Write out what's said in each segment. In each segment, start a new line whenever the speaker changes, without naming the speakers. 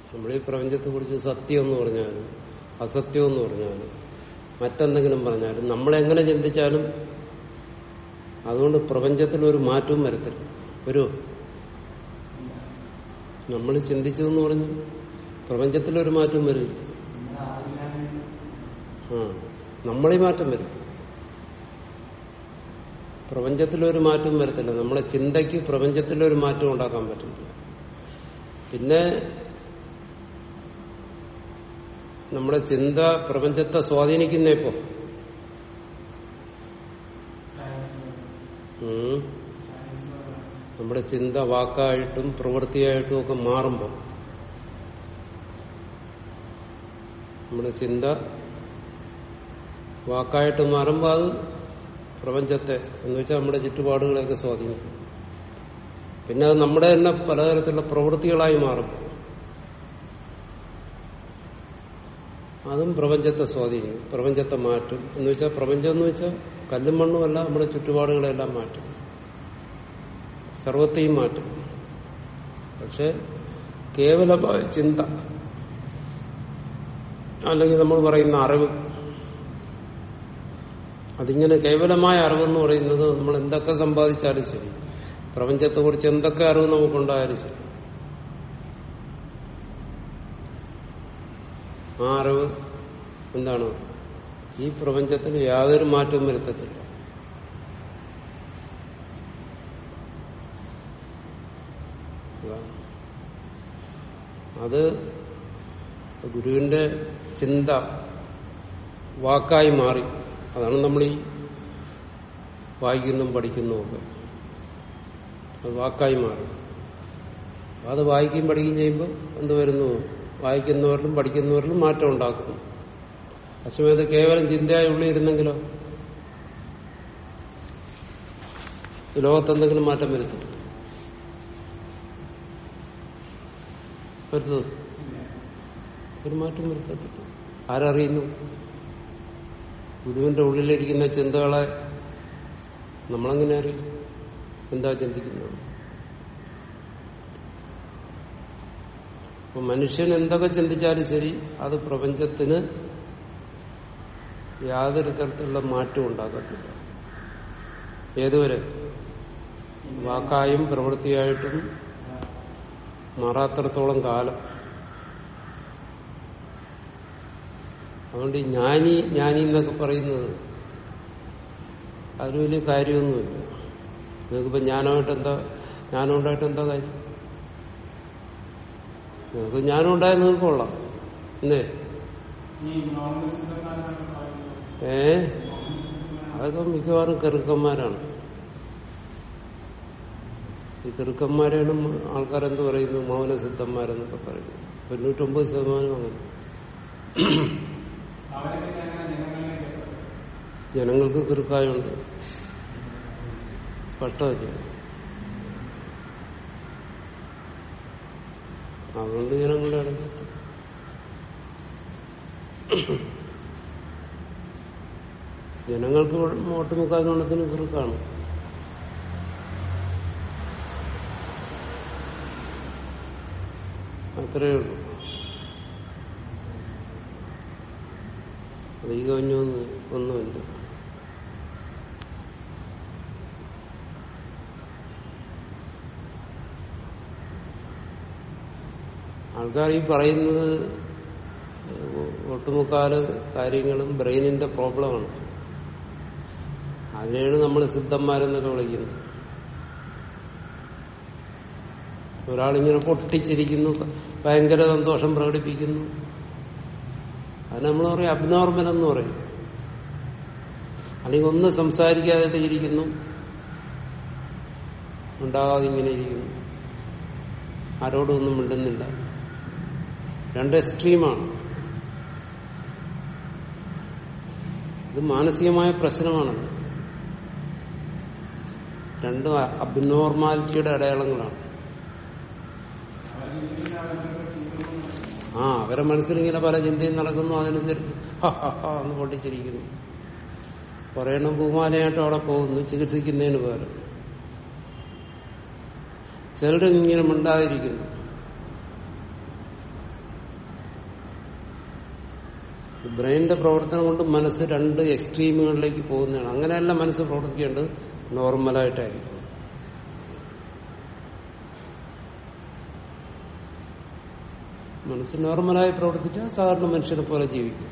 നമ്മൾ ഈ പ്രപഞ്ചത്തെ കുറിച്ച് സത്യം എന്ന് പറഞ്ഞാലും അസത്യം എന്ന് പറഞ്ഞാലും മറ്റെന്തെങ്കിലും പറഞ്ഞാലും നമ്മളെങ്ങനെ ചിന്തിച്ചാലും അതുകൊണ്ട് പ്രപഞ്ചത്തിൽ ഒരു മാറ്റവും വരത്തില്ല ഒരു നമ്മൾ ചിന്തിച്ചു എന്ന് പറഞ്ഞു പ്രപഞ്ചത്തിൽ ഒരു മാറ്റവും വരില്ല ആ നമ്മളീ മാറ്റം വരും പ്രപഞ്ചത്തിലൊരു മാറ്റവും വരത്തില്ല നമ്മളെ ചിന്തയ്ക്ക് പ്രപഞ്ചത്തിലൊരു മാറ്റം ഉണ്ടാക്കാൻ പറ്റില്ല പിന്നെ നമ്മുടെ ചിന്ത പ്രപഞ്ചത്തെ സ്വാധീനിക്കുന്ന ഇപ്പോ ഉം. നമ്മുടെ ചിന്ത വാക്കായിട്ടും പ്രവൃത്തിയായിട്ടും ഒക്കെ മാറുമ്പോൾ നമ്മുടെ ചിന്ത വാക്കായിട്ട് മാറുമ്പോൾ അത് പ്രപഞ്ചത്തെ എന്ന് വെച്ചാൽ നമ്മുടെ ചുറ്റുപാടുകളെയൊക്കെ സ്വാധീനിക്കും പിന്നെ അത് നമ്മുടെ തന്നെ പലതരത്തിലുള്ള പ്രവൃത്തികളായി മാറും അതും പ്രപഞ്ചത്തെ സ്വാധീനിക്കും പ്രപഞ്ചത്തെ മാറ്റും എന്ന് വെച്ചാൽ പ്രപഞ്ചം എന്ന് വെച്ചാൽ കല്ലും മണ്ണുമല്ല നമ്മുടെ ചുറ്റുപാടുകളെല്ലാം മാറ്റും സർവത്തെയും മാറ്റും പക്ഷെ കേവലമായ ചിന്ത അല്ലെങ്കിൽ നമ്മൾ പറയുന്ന അറിവ് അതിങ്ങനെ കേവലമായ അറിവെന്ന് പറയുന്നത് നമ്മൾ എന്തൊക്കെ സമ്പാദിച്ചാലും ശരി പ്രപഞ്ചത്തെക്കുറിച്ച് എന്തൊക്കെ അറിവ് നമുക്കുണ്ടായാലും ശരി ആ അറിവ് എന്താണ് ഈ പ്രപഞ്ചത്തിന് യാതൊരു മാറ്റവും വരുത്തത്തില്ല അതാണ്. അത് ഗുരുവിന്റെ ചിന്ത വാക്കായി മാറി അതാണ് നമ്മൾ ഈ വായിക്കുന്നതും പഠിക്കുന്നതും ഒക്കെ അത് വാക്കായി മാറി അത് വായിക്കുകയും പഠിക്കുകയും ചെയ്യുമ്പോൾ എന്ത് വരുന്നു വായിക്കുന്നവരിലും പഠിക്കുന്നവരിലും മാറ്റം ഉണ്ടാക്കുന്നു അസമയത്ത് കേവലം ചിന്തയായി ഉള്ളിയിരുന്നെങ്കിലോ ഈ ലോകത്ത് എന്തെങ്കിലും മാറ്റം വരുത്തും വരുത്തത് ഒരു മാറ്റം വരുത്തത്തില്ല ആരറിയുന്നു ഗുരുവിന്റെ ഉള്ളിലിരിക്കുന്ന ചിന്തകളെ നമ്മളെങ്ങനെ അറിയും എന്താ ചിന്തിക്കുന്നത് അപ്പൊ മനുഷ്യൻ എന്തൊക്കെ ചിന്തിച്ചാലും ശരി അത് പ്രപഞ്ചത്തിന് യാതൊരു തരത്തിലുള്ള മാറ്റവും ഉണ്ടാക്കത്തില്ല ഏതുവരെ വാക്കായും പ്രവൃത്തിയായിട്ടും മാറാത്തിടത്തോളം കാലം അതുകൊണ്ട് ഈ ജ്ഞാനി ജ്ഞാനി എന്നൊക്കെ പറയുന്നത് അതിന് വലിയ കാര്യമൊന്നുമില്ല നിങ്ങൾക്കിപ്പോ ജ്ഞാനമായിട്ട് എന്താ ജ്ഞാനം ഉണ്ടായിട്ട് എന്താ കാര്യം നിങ്ങൾക്ക് ജ്ഞാനം ഉണ്ടായാൽ നിങ്ങൾക്ക് കൊള്ളാം എന്തേ ഏ അതൊക്കെ മിക്കവാറും കെറുക്കന്മാരാണ് ഈ കെറുക്കന്മാരെയാണ് ആൾക്കാരെന്ത് പറയുന്നു മൗനസിദ്ധന്മാരെന്നൊക്കെ പറയുന്നു തൊണ്ണൂറ്റൊമ്പത് ശതമാനം അങ്ങനെ ജനങ്ങൾക്ക് കൃക്കായുണ്ട് സ്പഷ്ടമല്ല അതുകൊണ്ട് ജനങ്ങളുടെ ഇടയ്ക്ക് ജനങ്ങൾക്ക് ഒട്ടുമുക്കാൽ ഗുണത്തിന് കൃക്കാണ് അത്രയേ ഉള്ളൂ അത് ഈ കഴിഞ്ഞൊന്നും ഒന്നുമില്ല ആൾക്കാർ ഈ പറയുന്നത് ഒട്ടുമുക്കാല് കാര്യങ്ങളും ബ്രെയിനിന്റെ പ്രോബ്ലമാണ് അതിനെയാണ് നമ്മൾ സിദ്ധന്മാരെന്നൊക്കെ വിളിക്കുന്നത് ഒരാളിങ്ങനെ പൊട്ടിച്ചിരിക്കുന്നു ഭയങ്കര സന്തോഷം പ്രകടിപ്പിക്കുന്നു അത് നമ്മൾ പറയും അബ്നോർമൽ എന്ന് പറയും അല്ലെങ്കിൽ ഒന്ന് സംസാരിക്കാതെ ഇരിക്കുന്നു ഉണ്ടാകാതെ ഇങ്ങനെ ഇരിക്കുന്നു ആരോടും ഒന്നും മിണ്ടുന്നില്ല രണ്ട് എക്സ്ട്രീമാണ് ഇത് മാനസികമായ പ്രശ്നമാണത് രണ്ടും അബ്നോർമാലിറ്റിയുടെ അടയാളങ്ങളാണ് ആ അവരെ മനസ്സിലിങ്ങനെ പല ചിന്തയും നടക്കുന്നു അതിനനുസരിച്ച് ഹ ഹ ഹ എന്ന് പൊട്ടിച്ചിരിക്കുന്നു കുറെ എണ്ണം പൂമാലയായിട്ട് അവിടെ പോകുന്നു ചികിത്സിക്കുന്നതിന് പകരം ചിലരിങ്ങനെ മിണ്ടാതിരിക്കുന്നു ബ്രെയിനിന്റെ പ്രവർത്തനം കൊണ്ട് മനസ്സ് രണ്ട് എക്സ്ട്രീമുകളിലേക്ക് പോകുന്നതാണ് അങ്ങനെയല്ല മനസ്സ് പ്രവർത്തിക്കേണ്ടത് നോർമലായിട്ടായിരിക്കും മനസ്സ് നോർമലായി പ്രവർത്തിച്ചാൽ സാധാരണ മനുഷ്യനെ പോലെ ജീവിക്കും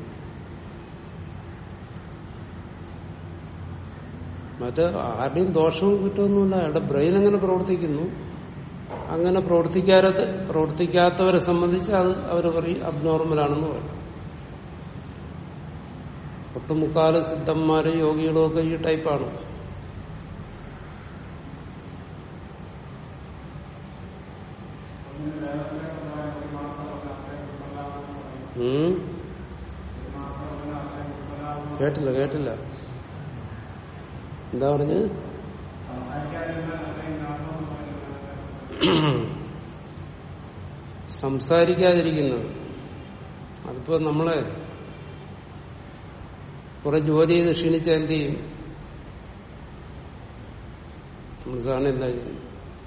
മറ്റ് ആരുടെയും ദോഷവും കുറ്റമൊന്നുമില്ല അയാളുടെ ബ്രെയിൻ അങ്ങനെ പ്രവർത്തിക്കുന്നു അങ്ങനെ പ്രവർത്തിക്കാത്ത പ്രവർത്തിക്കാത്തവരെ സംബന്ധിച്ച് അത് അവർ പറയും അബ്നോർമലാണെന്ന് പറയും ഒട്ടുമുക്കാല് സിദ്ധന്മാരും യോഗികളും ഒക്കെ ഈ ടൈപ്പാണ് ഉം. കേട്ടില്ല കേട്ടില്ല എന്താ പറഞ്ഞ് സംസാരിക്കാതിരിക്കുന്നത് അതിപ്പോ നമ്മളെ കുറെ ജോലി ചെയ്ത് ക്ഷീണിച്ച എന്ത് ചെയ്യും നമ്മൾ സാറിന് എന്താ ചെയ്യുന്നത്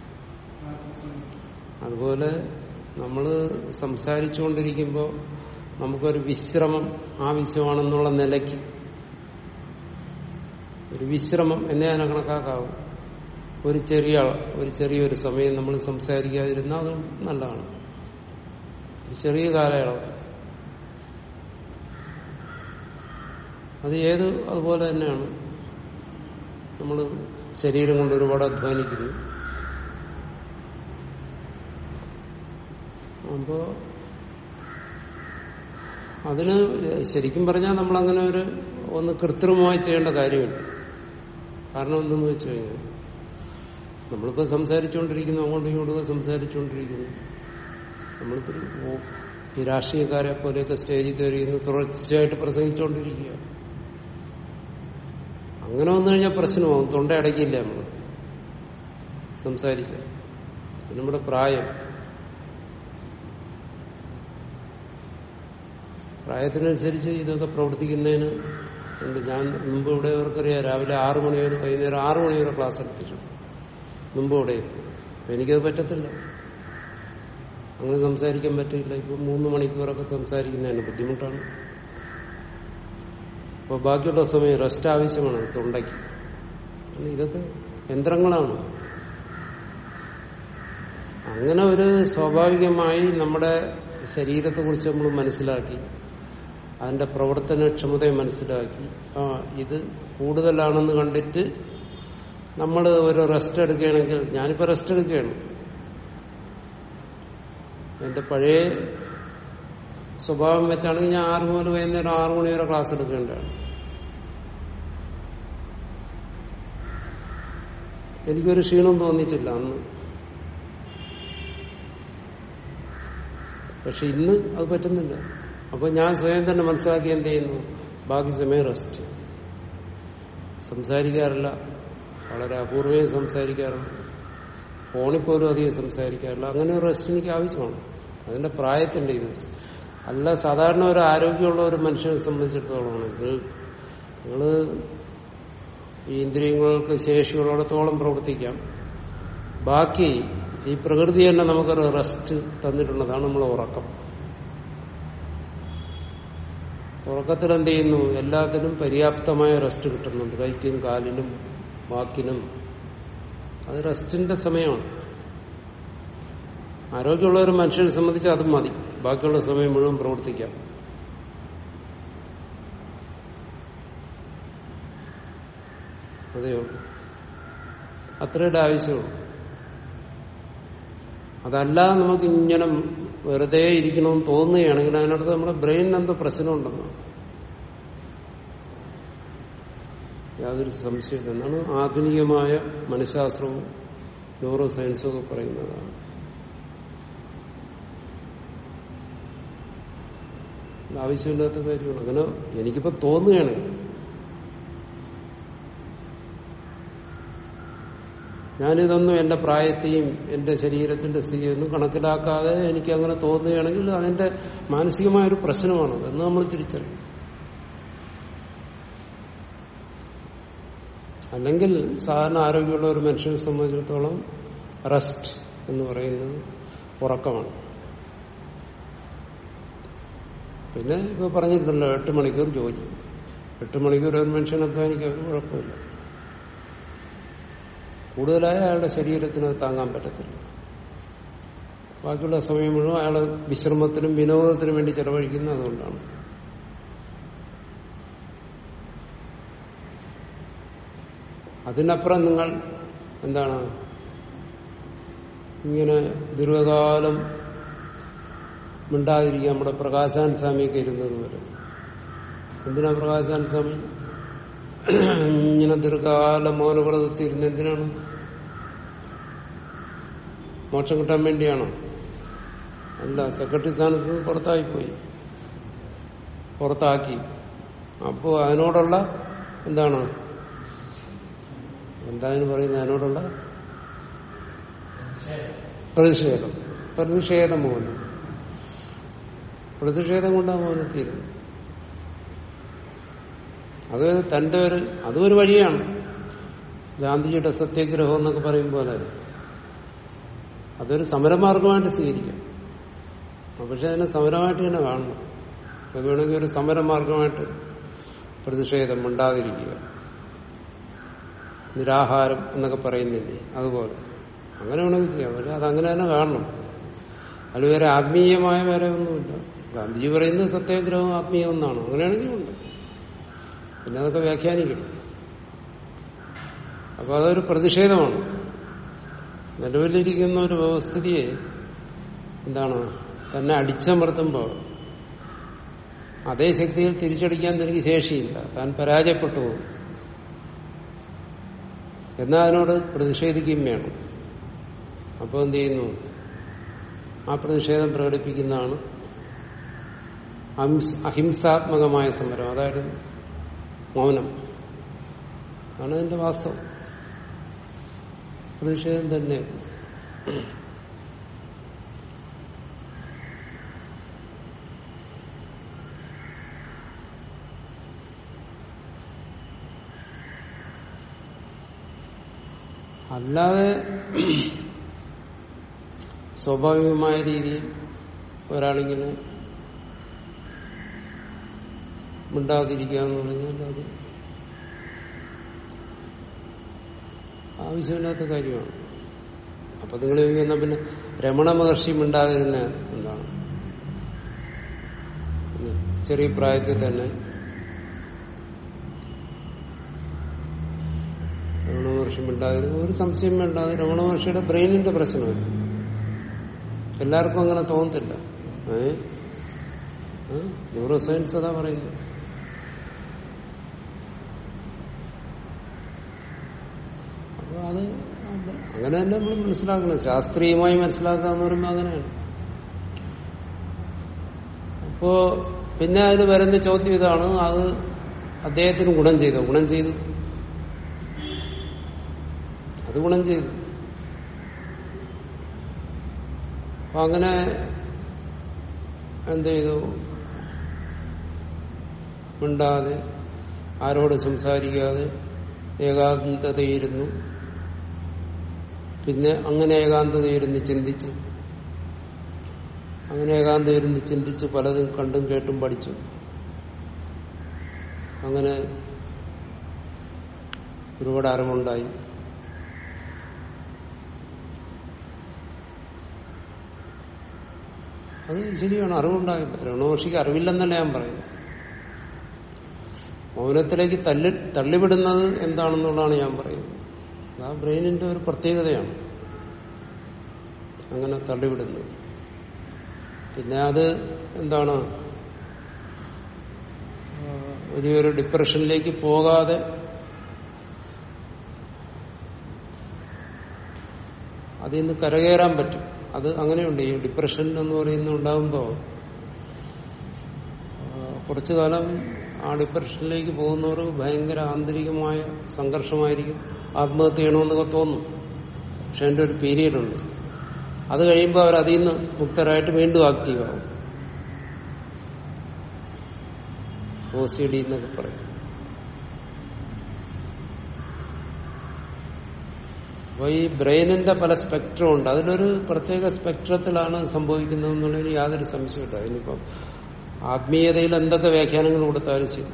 അതുപോലെ നമ്മൾ സംസാരിച്ചുകൊണ്ടിരിക്കുമ്പോൾ നമുക്കൊരു വിശ്രമം ആവശ്യമാണെന്നുള്ള നിലയ്ക്ക് ഒരു വിശ്രമം എന്നേ അതിനെ കണക്കാക്കാവും ഒരു ചെറിയ ഒരു ചെറിയൊരു സമയം നമ്മൾ സംസാരിക്കാതിരുന്നാൽ അത് നല്ലതാണ് ഒരു ചെറിയ കാലയളവ് അത് ഏത് അതുപോലെ തന്നെയാണ് നമ്മൾ ശരീരം കൊണ്ട് ഒരുപാട് അധ്വാനിക്കുന്നു അപ്പോ അതിന് ശരിക്കും പറഞ്ഞാൽ നമ്മളങ്ങനെ ഒരു ഒന്ന് കൃത്രിമമായി ചെയ്യേണ്ട കാര്യമില്ല കാരണം എന്തെന്ന് വെച്ച് കഴിഞ്ഞാൽ നമ്മളിപ്പോൾ സംസാരിച്ചുകൊണ്ടിരിക്കുന്നു അങ്ങോട്ടും ഇങ്ങോട്ടും സംസാരിച്ചുകൊണ്ടിരിക്കുന്നു നമ്മളിപ്പോൾ ഈ രാഷ്ട്രീയക്കാരെ പോലെയൊക്കെ സ്റ്റേജിൽ കയറിയിരുന്നു തുടർച്ചയായിട്ട് പ്രസംഗിച്ചുകൊണ്ടിരിക്കുക അങ്ങനെ വന്നു കഴിഞ്ഞാൽ പ്രശ്നമാവും തൊണ്ട അടയ്ക്കില്ല നമ്മൾ സംസാരിച്ച നമ്മുടെ പ്രായം പ്രായത്തിനനുസരിച്ച് ഇതൊക്കെ പ്രവർത്തിക്കുന്നതിന് ഉണ്ട് ഞാൻ മുമ്പ് ഇവിടെ അവർക്കറിയാം രാവിലെ ആറു മണി വരെ വൈകുന്നേരം ആറു മണി വരെ ക്ലാസ് എടുത്തിട്ടുണ്ട് മുമ്പ് ഇവിടെ അപ്പൊ എനിക്കത് പറ്റത്തില്ല അങ്ങനെ സംസാരിക്കാൻ പറ്റില്ല ഇപ്പൊ മൂന്ന് മണിക്കൂറൊക്കെ സംസാരിക്കുന്നതിന് ബുദ്ധിമുട്ടാണ് അപ്പൊ ബാക്കിയുള്ള സമയം റെസ്റ്റ് ആവശ്യമാണ് തൊണ്ടയ്ക്ക് കാരണം ഇതൊക്കെ യന്ത്രങ്ങളാണ് അങ്ങനെ ഒരു സ്വാഭാവികമായി നമ്മുടെ ശരീരത്തെക്കുറിച്ച് നമ്മൾ മനസ്സിലാക്കി അതിന്റെ പ്രവർത്തനക്ഷമതയെ മനസ്സിലാക്കി ആ ഇത് കൂടുതലാണെന്ന് കണ്ടിട്ട് നമ്മൾ ഒരു റെസ്റ്റ് എടുക്കുകയാണെങ്കിൽ ഞാനിപ്പോൾ റെസ്റ്റ് എടുക്കുകയാണ് എന്റെ പഴയ സ്വഭാവം വെച്ചാണെങ്കിൽ ഞാൻ ആറ് മുതൽ വൈകുന്നേരം ആറു മണി വരെ ക്ലാസ് എടുക്കേണ്ടതാണ് എനിക്കൊരു ക്ഷീണം തോന്നിയിട്ടില്ല അന്ന് പക്ഷെ ഇന്ന് അത് പറ്റുന്നില്ല അപ്പൊ ഞാൻ സ്വയം തന്നെ മനസ്സിലാക്കി എന്ത് ചെയ്യുന്നു ബാക്കി സമയം റെസ്റ്റ് സംസാരിക്കാറില്ല വളരെ അപൂർവേ സംസാരിക്കാറുള്ളൂ ഫോണിൽ പോലും അധികം സംസാരിക്കാറില്ല അങ്ങനെ ഒരു റെസ്റ്റ് എനിക്ക് ആവശ്യമാണ് അതിന്റെ പ്രായത്തിന്റെ ഇത് വെച്ച് അല്ല സാധാരണ ഒരു ആരോഗ്യമുള്ള ഒരു മനുഷ്യനെ സംബന്ധിച്ചിടത്തോളമാണെങ്കിൽ നിങ്ങൾ ഈ ഇന്ദ്രിയങ്ങൾക്ക് ശേഷിയുള്ളിടത്തോളം പ്രവർത്തിക്കാം ബാക്കി ഈ പ്രകൃതി തന്നെ നമുക്കൊരു റെസ്റ്റ് തന്നിട്ടുള്ളതാണ് നമ്മൾ ഉറക്കം ഉറക്കത്തിൽ എന്ത് ചെയ്യുന്നു എല്ലാത്തിനും പര്യാപ്തമായ റെസ്റ്റ് കിട്ടുന്നുണ്ട് കൈക്കും കാലിനും വാക്കിനും അത് റെസ്റ്റിന്റെ സമയമാണ് ആരോഗ്യമുള്ള ഒരു മനുഷ്യനെ സംബന്ധിച്ച് അതും മതി ബാക്കിയുള്ള സമയം മുഴുവൻ പ്രവർത്തിക്കാം അതെയോ അത്രയുടെ ആവശ്യമുള്ളൂ അതല്ലാതെ നമുക്ക് ഇങ്ങനെ വെറുതെ ഇരിക്കണമെന്ന് തോന്നുകയാണെങ്കിൽ അതിനടുത്ത് നമ്മുടെ ബ്രെയിനിന് എന്തോ പ്രശ്നമുണ്ടെന്നാണ് യാതൊരു സംശയമില്ല എന്നാണ് ആധുനികമായ മനഃശാസ്ത്രവും ന്യൂറോ സയൻസും ഒക്കെ പറയുന്നതാണ് ആവശ്യമില്ലാത്ത കാര്യമാണ് അങ്ങനെ എനിക്കിപ്പോ തോന്നുകയാണ് ഞാനിതൊന്നും എന്റെ പ്രായത്തെയും എന്റെ ശരീരത്തിന്റെ സ്ഥിതിയൊന്നും കണക്കിലാക്കാതെ എനിക്ക് അങ്ങനെ തോന്നുകയാണെങ്കിൽ അതിന്റെ മാനസികമായ ഒരു പ്രശ്നമാണ് എന്ന് നമ്മൾ തിരിച്ചറിയും അല്ലെങ്കിൽ സാധാരണ ആരോഗ്യമുള്ള ഒരു മനുഷ്യനെ സംബന്ധിച്ചിടത്തോളം റെസ്റ്റ് എന്ന് പറയുന്നത് ഉറക്കമാണ് പിന്നെ ഇപ്പൊ പറഞ്ഞിട്ടുണ്ടല്ലോ എട്ട് മണിക്കൂർ ജോലി എട്ട് മണിക്കൂർ ഒരു മനുഷ്യൻ അധ്വാനിക്കാൻ ഒരു കുഴപ്പമില്ല കൂടുതലായ അയാളുടെ ശരീരത്തിന് അത് താങ്ങാൻ പറ്റത്തില്ല ബാക്കിയുള്ള സമയം മുഴുവൻ അയാൾ വിശ്രമത്തിനും വിനോദത്തിനും വേണ്ടി ചെലവഴിക്കുന്നത് അതുകൊണ്ടാണ് അതിനപ്പുറം നിങ്ങൾ എന്താണ് ഇങ്ങനെ ദീർഘകാലം മിണ്ടാതിരിക്കുക നമ്മുടെ പ്രകാശാൻ സ്വാമിയൊക്കെ ഇരുന്നത് പോലെ എന്തിനാ പ്രകാശാൻ സ്വാമി ഇങ്ങനെ ദീർഘകാലം മൗനവ്രതത്തിൽ ഇരുന്ന് എന്തിനാണ് മോക്ഷം കിട്ടാൻ വേണ്ടിയാണോ അല്ല സെക്രട്ടറി സ്ഥാനത്ത് നിന്ന് പുറത്തായിപ്പോയി പുറത്താക്കി അപ്പോ അതിനോടുള്ള എന്താണ് എന്താണ് പറയുന്നത് അതിനോടുള്ള പ്രതിഷേധം പ്രതിഷേധം മൂലം പ്രതിഷേധം കൊണ്ടാണ് മൗനത്തിയിരുന്നത് അത് തന്റെ ഒരു അതും ഒരു വഴിയാണ് ഗാന്ധിജിയുടെ സത്യാഗ്രഹം എന്നൊക്കെ പറയും പോലെ അതൊരു സമരമാർഗമായിട്ട് സ്വീകരിക്കാം പക്ഷെ അതിനെ സമരമായിട്ട് തന്നെ കാണണം അത് വേണമെങ്കിൽ ഒരു സമരമാർഗമായിട്ട് പ്രതിഷേധം ഉണ്ടാതിരിക്കുക നിരാഹാരം എന്നൊക്കെ പറയുന്നില്ലേ അതുപോലെ അങ്ങനെ വേണമെങ്കിൽ ചെയ്യാം പക്ഷെ അതങ്ങനെ തന്നെ കാണണം അതിൽ വേറെ ആത്മീയമായ വേറെ ഒന്നുമില്ല ഗാന്ധിജി പറയുന്നത് സത്യാഗ്രഹം ആത്മീയം എന്നാണ് അങ്ങനെയാണെങ്കിൽ ഉണ്ട് പിന്നെ അതൊക്കെ വ്യാഖ്യാനിക്കണം അപ്പൊ അതൊരു പ്രതിഷേധമാണ് നിലവിലിരിക്കുന്ന ഒരു വ്യവസ്ഥിതിയെ എന്താണ് തന്നെ അടിച്ചമർത്തുമ്പോൾ അതേ ശക്തിയിൽ തിരിച്ചടിക്കാൻ തനിക്ക് ശേഷിയില്ല താൻ പരാജയപ്പെട്ടു പോകും എന്നാൽ അതിനോട് പ്രതിഷേധിക്കുകയും വേണം അപ്പോൾ എന്ത് ചെയ്യുന്നു ആ പ്രതിഷേധം പ്രകടിപ്പിക്കുന്നതാണ് അഹിംസാത്മകമായ സമരം അതായത് മൗനം അതാണ് അതിന്റെ വാസ്തവം പ്രതിഷേധം തന്നെ അല്ലാതെ സ്വാഭാവികമായ രീതിയിൽ ഒരാളിങ്ങനെ മിണ്ടാതിരിക്കുക എന്ന് പറഞ്ഞാൽ അത് ആവശ്യമില്ലാത്ത കാര്യമാണ് അപ്പൊ നിങ്ങൾ ചോദിക്കുന്ന പിന്നെ രമണ മഹർഷി മിണ്ടാതിരുന്ന എന്താണ് ചെറിയ പ്രായത്തിൽ തന്നെ രമണ മഹർഷി മിണ്ടാതിരുന്ന ഒരു സംശയം വേണ്ട അത് രമണ മഹർഷിയുടെ ബ്രെയിനിന്റെ പ്രശ്നമാണ് എല്ലാവർക്കും അങ്ങനെ തോന്നത്തില്ല ഏ ന്യൂറോ സയൻസ് അതാ പറയുന്നത് അപ്പൊ അത് അങ്ങനെ തന്നെ നമ്മൾ മനസ്സിലാക്കണം ശാസ്ത്രീയമായി മനസ്സിലാക്കുക എന്ന് പറയുമ്പോൾ അങ്ങനെയാണ് അപ്പോ പിന്നെ അതിന് വരുന്ന ചോദ്യം ഇതാണ് അത് അദ്ദേഹത്തിന് ഗുണം ചെയ്തു ഗുണം ചെയ്തു അത് ഗുണം ചെയ്തു അപ്പൊ അങ്ങനെ എന്ത് ചെയ്തു മിണ്ടാതെ ആരോട് സംസാരിക്കാതെ ഏകാന്തതയിരുന്നു പിന്നെ അങ്ങനെ ഏകാന്തതയിരുന്ന് ചിന്തിച്ചു അങ്ങനെ ഏകാന്തയിരുന്ന് ചിന്തിച്ച് പലതും കണ്ടും കേട്ടും പഠിച്ചു അങ്ങനെ ഒരുപാട് അറിവുണ്ടായി അത് ശരിയാണ് അറിവുണ്ടായി രണോഷിക്ക് അറിവില്ലെന്നല്ല ഞാൻ പറയുന്നത് മൗനത്തിലേക്ക് തള്ളി തള്ളിവിടുന്നത് എന്താണെന്നുള്ളതാണ് ഞാൻ പറയുന്നത് ആ ബ്രെയിനിന്റെ ഒരു പ്രത്യേകതയാണ് അങ്ങനെ തള്ളിവിടുന്നത് പിന്നെ അത് എന്താണ് വലിയൊരു ഡിപ്രഷനിലേക്ക് പോകാതെ അതിൽ നിന്ന് കരകയറാൻ പറ്റും അത് അങ്ങനെയുണ്ട് ഈ ഡിപ്രഷൻ എന്ന് പറയുന്ന ഉണ്ടാകുമ്പോൾ കുറച്ചു കാലം ആ ഡിപ്രഷനിലേക്ക് പോകുന്നവർ ഭയങ്കര ആന്തരികമായ സംഘർഷമായിരിക്കും ആത്മഹത്യ ചെയ്യണമെന്നൊക്കെ തോന്നും പക്ഷെ അതിന്റെ ഒരു പീരീഡ് ഉണ്ട് അത് കഴിയുമ്പോൾ അവർ അതിൽ നിന്ന് മുക്തരായിട്ട് വീണ്ടും ആക്റ്റീവ് ആവും ഒ സി ഡി എന്നൊക്കെ പറയും അപ്പൊ ഈ ബ്രെയിനിന്റെ പല സ്പെക്ട്രം ഉണ്ട് അതിലൊരു പ്രത്യേക സ്പെക്ട്രത്തിലാണ് സംഭവിക്കുന്നത് എന്നുള്ളതിന് യാതൊരു സംശയമില്ല അതിനിപ്പം ആത്മീയതയിൽ എന്തൊക്കെ വ്യാഖ്യാനങ്ങൾ കൊടുത്താലും ശരി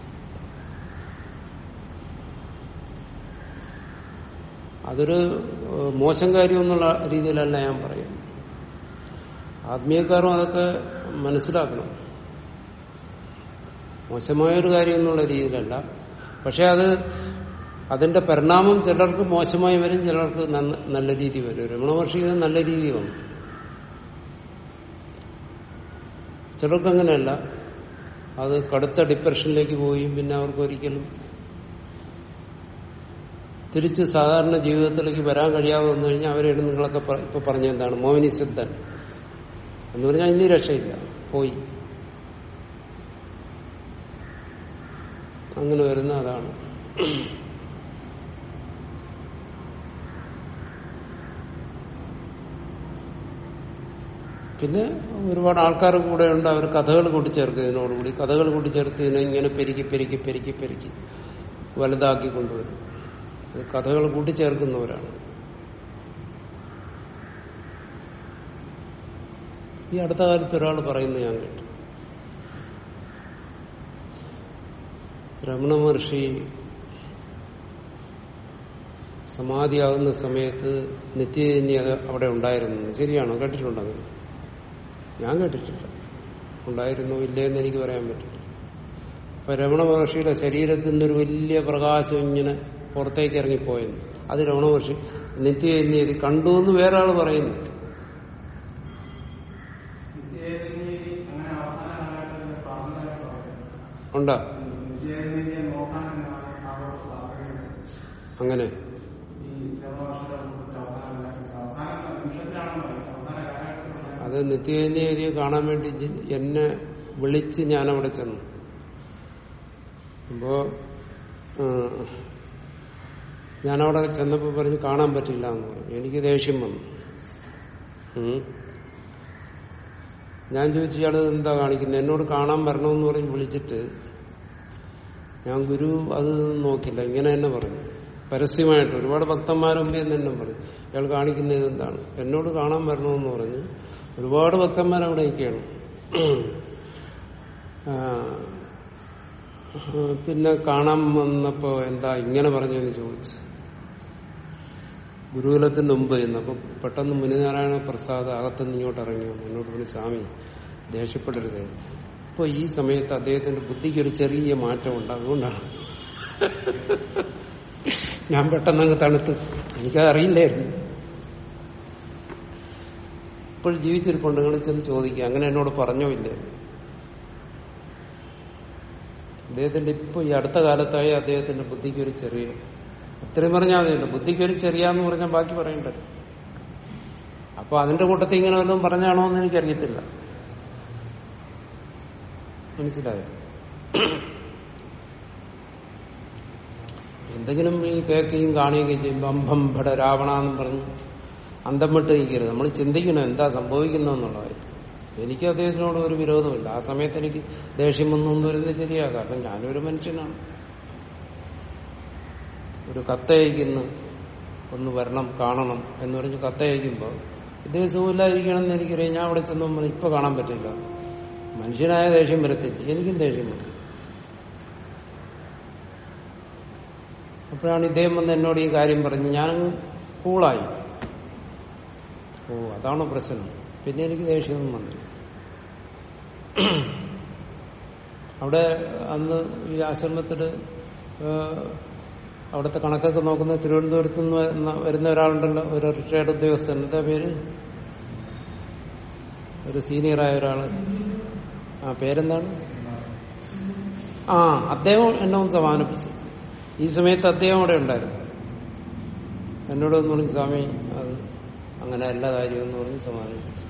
അതൊരു ഏഹ്, മോശം കാര്യം എന്നുള്ള രീതിയിലല്ല ഞാൻ പറയും ആത്മീയക്കാരും അതൊക്കെ മനസ്സിലാക്കണം മോശമായൊരു കാര്യം എന്നുള്ള രീതിയിലല്ല പക്ഷെ അത് അതിന്റെ പരിണാമം ചിലർക്ക് മോശമായി വരും ചിലർക്ക് നന്ന- നല്ല രീതി വരും രമണ മഹർഷി ഇത് നല്ല രീതി വന്നു ചിലർക്ക് അങ്ങനെയല്ല അത് കടുത്ത ഡിപ്രഷനിലേക്ക് പോയി പിന്നെ അവർക്ക് ഒരിക്കലും തിരിച്ച് സാധാരണ ജീവിതത്തിലേക്ക് വരാൻ കഴിയാതെ വന്നു കഴിഞ്ഞാൽ അവരെയാണ് നിങ്ങളൊക്കെ പ- ഇപ്പൊ പറഞ്ഞ എന്താണ് മോഹിനി സിദ്ധൻ എന്ന് പറഞ്ഞാൽ ഇനി രക്ഷയില്ല പോയി അങ്ങനെ വരുന്ന അതാണ് പിന്നെ ഒരുപാട് ആൾക്കാർ കൂടെ ഉണ്ട് അവർ കഥകൾ കൂട്ടിച്ചേർക്കും ഇതിനോടുകൂടി കഥകൾ കൂട്ടിച്ചേർത്ത് ഇതിനെ ഇങ്ങനെ പെരുക്കി പെരുക്കി പെരുക്കി പെരുക്കി വലുതാക്കി കൊണ്ടുവരും അത് കഥകൾ കൂട്ടിച്ചേർക്കുന്നവരാണ് ഈ അടുത്ത കാലത്ത് ഒരാൾ പറയുന്നത് ഞാൻ കേട്ടു രമണ മഹർഷി സമാധിയാകുന്ന സമയത്ത് നിത്യജന്യ അവിടെ ഉണ്ടായിരുന്നു ശരിയാണോ കേട്ടിട്ടുണ്ടോ അങ്ങനെ ഞാൻ കേട്ടിട്ടില്ല ഉണ്ടായിരുന്നോ ഇല്ലേ എന്ന് എനിക്ക് പറയാൻ പറ്റില്ല അപ്പൊ രമണ മഹർഷിയുടെ ശരീരത്തിൽ നിന്നൊരു വലിയ പ്രകാശം ഇങ്ങനെ പുറത്തേക്ക് ഇറങ്ങിപ്പോയെന്ന് അത് രമണ മഹർഷി നിത്യജന്യത് കണ്ടു എന്ന് വേറെ ആള് പറയുന്നു
വിജയദേവി അങ്ങനെ അവസാന കാലഘട്ടത്തിൽ പറഞ്ഞതായിട്ട് പറയുന്നു.
ഉണ്ടോ
വിജയദേവിയെ നോക്കാൻ എന്നാണ് അവരോട് പറയുന്നത്.
അങ്ങനെ
ഈ ജനവർഷത്തെ കുറിച്ച് അവസാന കാലഘട്ടത്തിൽ അവസാന നിമിഷത്തിലാണെന്ന് പറയുന്നത്. അവസാന കാലഘട്ടത്തിലുള്ള
അത് നിത്യജന്യതിയെ കാണാൻ വേണ്ടി ജി- എന്നെ വിളിച്ച് ഞാൻ അവിടെ ചെന്നു അപ്പോ ആ, ഞാനവിടെ ചെന്നപ്പോ പറഞ്ഞ് കാണാൻ പറ്റില്ല എന്ന് പറഞ്ഞു എനിക്ക് ദേഷ്യം വന്നു ഉം. ഞാൻ ചോദിച്ചു ഇയാള് എന്താ കാണിക്കുന്നത് എന്നോട് കാണാൻ വരണമെന്ന് പറഞ്ഞ് വിളിച്ചിട്ട് ഞാൻ ഗുരു അത് നോക്കില്ല ഇങ്ങനെ തന്നെ പറഞ്ഞു പരസ്യമായിട്ട് ഒരുപാട് ഭക്തന്മാരും മുമ്പേ തന്നെ പറഞ്ഞു ഇയാൾ കാണിക്കുന്നത് എന്താണ് എന്നോട് കാണാൻ വരണമെന്ന് പറഞ്ഞു ഒരുപാട് ഭക്തന്മാർ അവിടെ നിൽക്കുകയാണ് ആ, പിന്നെ കാണാൻ വന്നപ്പോ എന്താ ഇങ്ങനെ പറഞ്ഞെന്ന് ചോദിച്ചു ഗുരുകുലത്തിന്റെ മുമ്പ് ചെന്നപ്പോ പെട്ടെന്ന് മുനിനാരായണ പ്രസാദ് അകത്തുനിന്ന് ഇങ്ങോട്ട് ഇറങ്ങി വന്നു എന്നോട് പറഞ്ഞു സ്വാമി ദേഷ്യപ്പെടരുത് ഇപ്പൊ ഈ സമയത്ത് അദ്ദേഹത്തിന്റെ ബുദ്ധിക്ക് ഒരു ചെറിയ മാറ്റമുണ്ട് അതുകൊണ്ടാണ് ഞാൻ പെട്ടെന്ന് അങ്ങ് തണുത്ത് എനിക്കത് അറിയില്ലായിരുന്നു ഇപ്പോൾ ജീവിച്ചിരിപ്പുണ്ട് നിങ്ങൾ ചെന്ന് ചോദിക്കുക അങ്ങനെ എന്നോട് പറഞ്ഞോ ഇല്ലേ അദ്ദേഹത്തിന്റെ ഇപ്പൊ ഈ അടുത്ത കാലത്തായി അദ്ദേഹത്തിന്റെ ബുദ്ധിക്ക് ഒരു ചെറിയ അത്രയും പറഞ്ഞാൽ മതിയല്ലോ ബുദ്ധിക്ക് ഒരു ചെറിയാന്ന് പറഞ്ഞാൽ ബാക്കി പറയേണ്ടത് അപ്പൊ അതിന്റെ കൂട്ടത്തിൽ ഇങ്ങനെ വല്ലതും പറഞ്ഞാണോ എന്ന് എനിക്കറിയത്തില്ല മനസ്സിലായോ എന്തെങ്കിലും ഈ കേൾക്കുകയും കാണുകയും ചെയ്യുമ്പോൾ അമ്പം ഭട രാവണ എന്നും പറഞ്ഞ് അന്തം വിട്ട് നിൽക്കരുത് നമ്മൾ ചിന്തിക്കണം എന്താ സംഭവിക്കുന്നതെന്നുള്ളത് എനിക്ക് അദ്ദേഹത്തിനോട് ഒരു വിരോധമില്ല ആ സമയത്ത് എനിക്ക് ദേഷ്യം വന്നൊന്നും വരുന്നത് ശരിയാ കാരണം ഞാനൊരു മനുഷ്യനാണ് ഒരു കത്തയക്കുന്നു ഒന്ന് വരണം കാണണം എന്ന് പറഞ്ഞ് കത്തയക്കുമ്പോൾ ഇദ്ദേഹം സുഖമില്ലാതിരിക്കണമെന്ന് എനിക്കറിയാം ഞാൻ അവിടെ ചെന്ന് പറഞ്ഞു ഇപ്പൊ കാണാൻ പറ്റില്ല മനുഷ്യനായ ദേഷ്യം വരത്തില്ല എനിക്കും ദേഷ്യം വരും അപ്പോഴാണ് ഇദ്ദേഹം വന്ന് എന്നോട് ഈ കാര്യം പറഞ്ഞ് ഞാനങ്ങ് കൂളായി ഓ അതാണ് പ്രശ്നം പിന്നെ എനിക്ക് ദേഷ്യമൊന്നും വന്നില്ല അവിടെ അന്ന് ഈ ആശ്രമത്തില് ഏഹ്, അവിടുത്തെ കണക്കൊക്കെ നോക്കുന്ന തിരുവനന്തപുരത്ത് നിന്ന് വരുന്ന- വരുന്ന ഒരാളുണ്ടല്ലോ ഒരു റിട്ടയർഡ് ഉദ്യോഗസ്ഥൻ എന്താ പേര് ഒരു സീനിയറായ ഒരാള് ആ പേരെന്താണ് ആ അദ്ദേഹം എന്നെ ഒന്ന് സമാനിപ്പിച്ചു ഈ സമയത്ത് അദ്ദേഹം അവിടെ ഉണ്ടായിരുന്നു എന്നോട് ഒന്ന് പറഞ്ഞു സ്വാമി അത് അങ്ങനെ അല്ല കാര്യം എന്ന് പറഞ്ഞ് സമാനിപ്പിച്ചു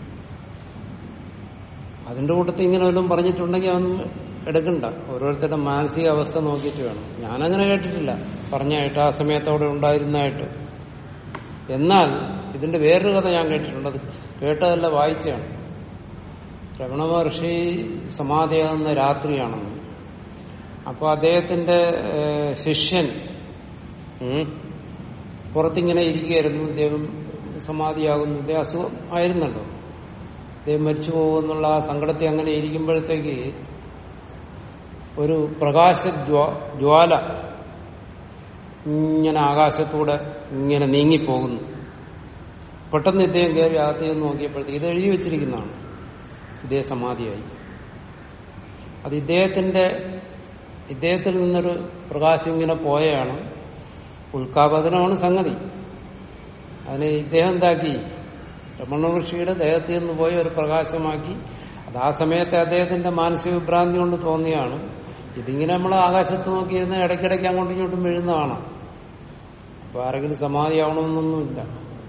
അതിന്റെ കൂട്ടത്തിൽ ഇങ്ങനെ വല്ലതും പറഞ്ഞിട്ടുണ്ടെങ്കിൽ അതൊന്നും എടുക്കണ്ട ഓരോരുത്തരുടെ മാനസിക അവസ്ഥ നോക്കിയിട്ട് വേണം ഞാനങ്ങനെ കേട്ടിട്ടില്ല പറഞ്ഞായിട്ട് ആ സമയത്ത് അവിടെ ഉണ്ടായിരുന്നതായിട്ട് എന്നാൽ ഇതിന്റെ വേറൊരു കഥ ഞാൻ കേട്ടിട്ടുണ്ട് അത് കേട്ടതല്ല വായിച്ചാണ് രമണ മഹർഷി സമാധിയാകുന്ന രാത്രിയാണെന്ന് അപ്പൊ അദ്ദേഹത്തിന്റെ ഏഹ്, ശിഷ്യൻ ഉം, പുറത്തിങ്ങനെ ഇരിക്കുകയായിരുന്നു അദ്ദേഹം സമാധിയാകുന്നു അദ്ദേഹം അസുഖം ആയിരുന്നല്ലോ അദ്ദേഹം മരിച്ചു പോകുമെന്നുള്ള ആ സങ്കടത്തെ അങ്ങനെ ഇരിക്കുമ്പോഴത്തേക്ക് ഒരു പ്രകാശ ജ്വാല ഇങ്ങനെ ആകാശത്തൂടെ ഇങ്ങനെ നീങ്ങിപ്പോകുന്നു പെട്ടെന്ന് ഇദ്ദേഹം കയറി അകത്ത് ചെന്ന് നോക്കിയപ്പോഴത്തേക്ക് ഇത് എഴുതി വെച്ചിരിക്കുന്നതാണ് ഇതേ സമാധിയായി അത് ഇദ്ദേഹത്തിന്റെ ഇദ്ദേഹത്തിൽ നിന്നൊരു പ്രകാശം ഇങ്ങനെ പോയാണ് ഉൽക്കാപതനമാണ് സംഗതി അതിന് ഇദ്ദേഹം എന്താക്കി രമണ ഋഷിയുടെ ദേഹത്തിൽ നിന്ന് പോയി ഒരു പ്രകാശമാക്കി അത് ആ സമയത്തെ അദ്ദേഹത്തിന്റെ മാനസിക വിഭ്രാന്തി കൊണ്ട് തോന്നിയാണ് ഇതിങ്ങനെ നമ്മൾ ആകാശത്ത് നോക്കിയിരുന്ന് ഇടയ്ക്കിടയ്ക്ക് അങ്ങോട്ടും ഇങ്ങോട്ടും വീഴുന്നതാണ് അപ്പൊ ആരെങ്കിലും സമാധിയാവണമെന്നൊന്നുമില്ല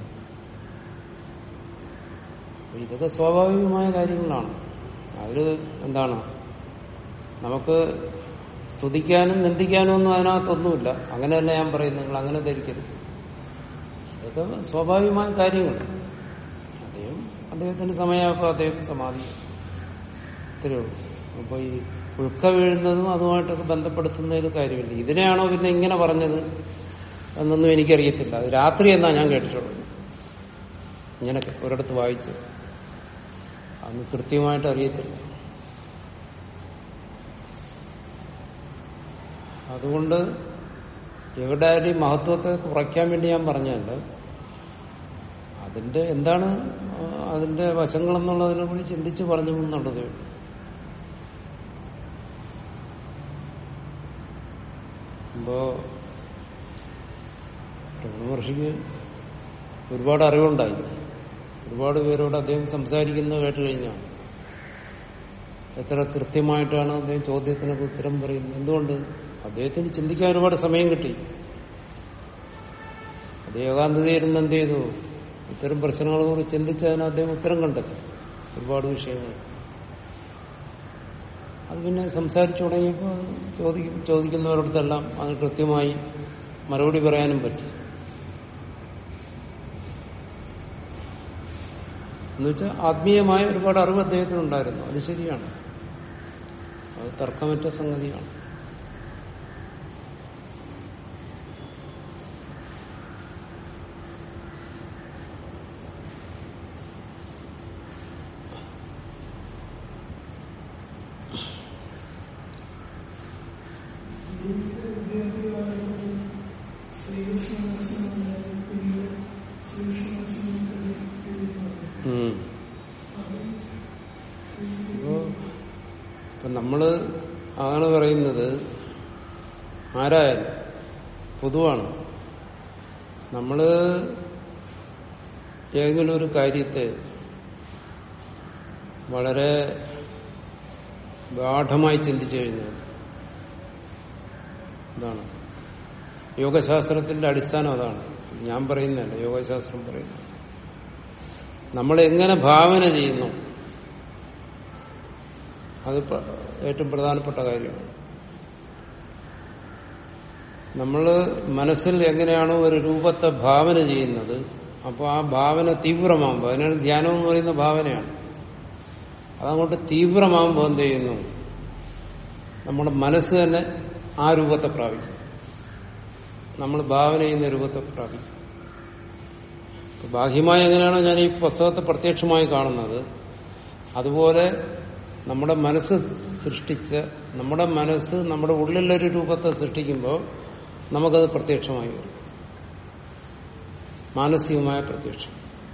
അപ്പൊ ഇതൊക്കെ സ്വാഭാവികമായ കാര്യങ്ങളാണ് അതില് എന്താണ് നമുക്ക് സ്തുതിക്കാനും നിന്ദിക്കാനും ഒന്നും അതിനകത്തൊന്നുമില്ല അങ്ങനെ തന്നെ ഞാൻ പറയുന്നത് നിങ്ങൾ അങ്ങനെ ധരിക്കരുത് ഇതൊക്കെ സ്വാഭാവികമായ കാര്യങ്ങൾ അദ്ദേഹം അദ്ദേഹത്തിന് സമയമായപ്പോൾ അദ്ദേഹം സമാധി ഇത്രയേ ഉള്ളൂ അപ്പൊ ഈ ഉൾക്ക വീഴുന്നതും അതുമായിട്ടൊക്കെ ബന്ധപ്പെടുത്തുന്നതിൽ കാര്യമില്ല ഇതിനെയാണോ പിന്നെ ഇങ്ങനെ പറഞ്ഞത് എന്നൊന്നും എനിക്കറിയത്തില്ല അത് രാത്രി എന്നാ ഞാൻ കേട്ടിട്ടുള്ളത് ഇങ്ങനെ ഒരിടത്ത് വായിച്ച് അന്ന് കൃത്യമായിട്ട് അറിയത്തില്ല അതുകൊണ്ട് എവിടെയായാലും ഈ മഹത്വത്തെ കുറയ്ക്കാൻ വേണ്ടി ഞാൻ പറഞ്ഞല്ല അതിന്റെ എന്താണ് ആ, അതിന്റെ വശങ്ങളെന്നുള്ളതിനെ കൂടി ചിന്തിച്ച് പറഞ്ഞു എന്നുള്ളത് അപ്പോ രമണ മഹർഷിക്ക് ഒരുപാട് അറിവുണ്ടായി ഒരുപാട് പേരോട് അദ്ദേഹം സംസാരിക്കുന്നത് കേട്ട് കഴിഞ്ഞാൽ എത്ര കൃത്യമായിട്ടാണ് അദ്ദേഹം ചോദ്യത്തിനൊക്കെ ഉത്തരം പറയുന്നത് എന്തുകൊണ്ട് അദ്ദേഹത്തിന് ചിന്തിക്കാൻ ഒരുപാട് സമയം കിട്ടി അത് ഏകാന്തതയിരുന്ന് എന്ത് ചെയ്തു ഇത്തരം പ്രശ്നങ്ങളെ കുറിച്ച് ചിന്തിച്ചതിന് അദ്ദേഹം ഉത്തരം കണ്ടെത്തി ഒരുപാട് വിഷയങ്ങൾ അത് പിന്നെ സംസാരിച്ചു തുടങ്ങിയപ്പോൾ അത് ചോദിക്കും ചോദിക്കുന്നവരടുത്തെല്ലാം അത് കൃത്യമായി മറുപടി പറയാനും പറ്റി എന്നുവെച്ചാൽ ആത്മീയമായ ഒരുപാട് അറിവ് അദ്ദേഹത്തിനുണ്ടായിരുന്നു അത് ശരിയാണ് അത് തർക്കമറ്റ സംഗതിയാണ് ഉം. അപ്പോ ഇപ്പൊ നമ്മള് അതാണ് പറയുന്നത് ആരായാലും പൊതുവാണ് നമ്മള് ഏതെങ്കിലും ഒരു കാര്യത്തെ വളരെ ഗാഠമായി ചിന്തിച്ചു കഴിഞ്ഞാൽ എന്താണ് യോഗശാസ്ത്രത്തിന്റെ അടിസ്ഥാനം അതാണ് ഞാൻ പറയുന്നതല്ല യോഗശാസ്ത്രം പറയുന്നത് നമ്മൾ എങ്ങനെ ഭാവന ചെയ്യുന്നു അത് പ്ര- ഏറ്റവും പ്രധാനപ്പെട്ട കാര്യമാണ് നമ്മൾ മനസ്സിൽ എങ്ങനെയാണോ ഒരു രൂപത്തെ ഭാവന ചെയ്യുന്നത് അപ്പോൾ ആ ഭാവന തീവ്രമാകുമ്പോൾ അതിനാണ് ധ്യാനം എന്ന് പറയുന്ന ഭാവനയാണ് അതങ്ങോട്ട് തീവ്രമാകുമ്പോൾ എന്ത് ചെയ്യുന്നു നമ്മുടെ മനസ്സ് തന്നെ ആ രൂപത്തെ പ്രാപിക്കും നമ്മൾ ഭാവന ചെയ്യുന്ന രൂപത്തെ പ്രാപിക്കും ഇപ്പൊ ബാഹ്യമായി എങ്ങനെയാണോ ഞാൻ ഈ പുസ്തകത്തെ പ്രത്യക്ഷമായി കാണുന്നത് അതുപോലെ നമ്മുടെ മനസ്സ് സൃഷ്ടിച്ച നമ്മുടെ മനസ്സ് നമ്മുടെ ഉള്ളിലൊരു രൂപത്തെ സൃഷ്ടിക്കുമ്പോൾ നമുക്കത് പ്രത്യക്ഷമായി വരും മാനസികമായ പ്രത്യക്ഷം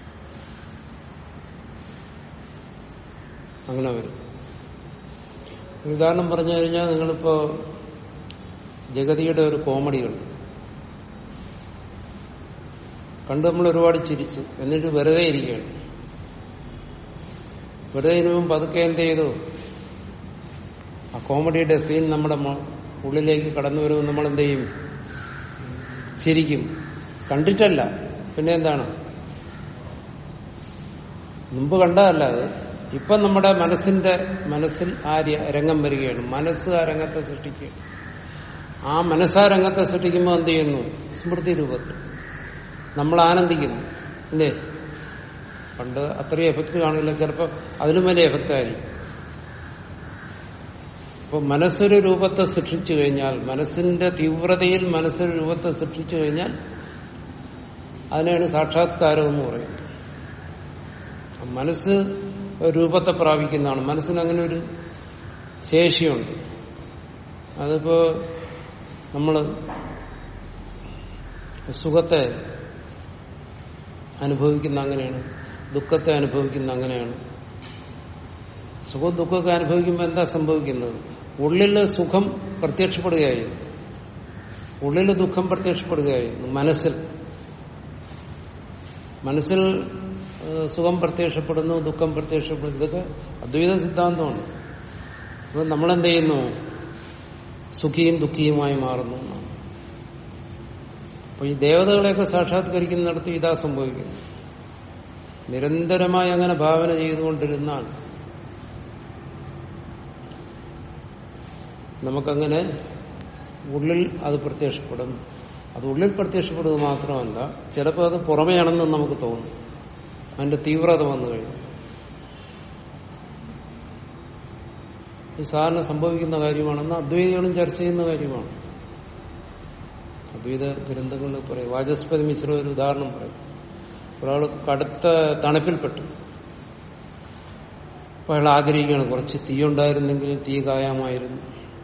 അങ്ങനെ വരും ഒരു ഉദാഹരണം പറഞ്ഞു കഴിഞ്ഞാൽ നിങ്ങളിപ്പോ ജഗതിയുടെ ഒരു കോമഡി കണ്ടു കണ്ട് നമ്മൾ ഒരുപാട് ചിരിച്ചു എന്നിട്ട് വെറുതെ ഇരിക്കുകയാണ് വെറുതെ ഇരുമ്പം പതുക്കെ എന്ത് ചെയ്തു ആ കോമഡിയുടെ സീൻ നമ്മുടെ മ- ഉള്ളിലേക്ക് കടന്നു വരുമ്പോൾ നമ്മൾ എന്ത് ചെയ്യും ചിരിക്കും കണ്ടിട്ടല്ല പിന്നെ എന്താണ് മുമ്പ് കണ്ടതല്ല അത് ഇപ്പം നമ്മുടെ മനസ്സിന്റെ മനസ്സിൽ ആ ര- രംഗം വരികയാണ് മനസ്സ് ആ രംഗത്തെ സൃഷ്ടിക്കുകയാണ് ആ മനസ്സാ രംഗത്തെ സൃഷ്ടിക്കുമ്പോൾ എന്ത് ചെയ്യുന്നു സ്മൃതി രൂപത്തിൽ നമ്മൾ ആനന്ദിക്കുന്നു അല്ലേ പണ്ട് അത്രയും എഫക്റ്റ് കാണില്ല ചിലപ്പോൾ അതിലും വലിയ എഫക്റ്റ് ആയിരിക്കും അപ്പൊ മനസ്സൊരു രൂപത്തെ സൃഷ്ടിച്ചു കഴിഞ്ഞാൽ മനസ്സിന്റെ തീവ്രതയിൽ മനസ്സൊരു രൂപത്തെ സൃഷ്ടിച്ചു കഴിഞ്ഞാൽ അതിനെയാണ് സാക്ഷാത്കാരം എന്ന് പറയുന്നത് ആ മനസ്സ് രൂപത്തെ പ്രാപിക്കുന്നതാണ് മനസ്സിന് അങ്ങനെ ഒരു ശേഷിയുണ്ട് അതിപ്പോ നമ്മൾ സുഖത്തെ അനുഭവിക്കുന്ന അങ്ങനെയാണ് ദുഃഖത്തെ അനുഭവിക്കുന്ന അങ്ങനെയാണ് സുഖവും ദുഃഖമൊക്കെ അനുഭവിക്കുമ്പോൾ എന്താ സംഭവിക്കുന്നത് ഉള്ളിൽ സുഖം പ്രത്യക്ഷപ്പെടുകയായിരുന്നു ഉള്ളിൽ ദുഃഖം പ്രത്യക്ഷപ്പെടുകയായിരുന്നു മനസ്സിൽ മനസ്സിൽ ഏഹ്, സുഖം പ്രത്യക്ഷപ്പെടുന്നു ദുഃഖം പ്രത്യക്ഷപ്പെടുന്നു ഇതൊക്കെ അദ്വൈത സിദ്ധാന്തമാണ് അപ്പൊ നമ്മളെന്ത് ചെയ്യുന്നു സുഖിയും ദുഃഖിയുമായി മാറുന്നു എന്നാണ്. അപ്പൊ ഈ ദേവതകളെയൊക്കെ സാക്ഷാത്കരിക്കുന്നിടത്ത് ഇതാ സംഭവിക്കുന്നു നിരന്തരമായി അങ്ങനെ ഭാവന ചെയ്തുകൊണ്ടിരുന്നാൽ നമുക്കങ്ങനെ ഉള്ളിൽ അത് പ്രത്യക്ഷപ്പെടും അത് ഉള്ളിൽ പ്രത്യക്ഷപ്പെടുന്നത് മാത്രമല്ല ചിലപ്പോൾ അത് പുറമെയാണെന്ന് നമുക്ക് തോന്നും അതിന്റെ തീവ്രത വന്നു കഴിഞ്ഞു ഇത് സാധാരണ സംഭവിക്കുന്ന കാര്യമാണെന്ന് അദ്വൈതികളും ചർച്ച ചെയ്യുന്ന കാര്യമാണ് അദ്വൈത ഗ്രന്ഥങ്ങളിൽ പറയും വാചസ്പതി മിശ്ര ഒരു ഉദാഹരണം പറയും ഒരാൾ കടുത്ത തണുപ്പിൽപ്പെട്ടു അപ്പൊ അയാൾ ആഗ്രഹിക്കുകയാണ് കുറച്ച് തീ ഉണ്ടായിരുന്നെങ്കിൽ തീ കായാമായിരുന്നു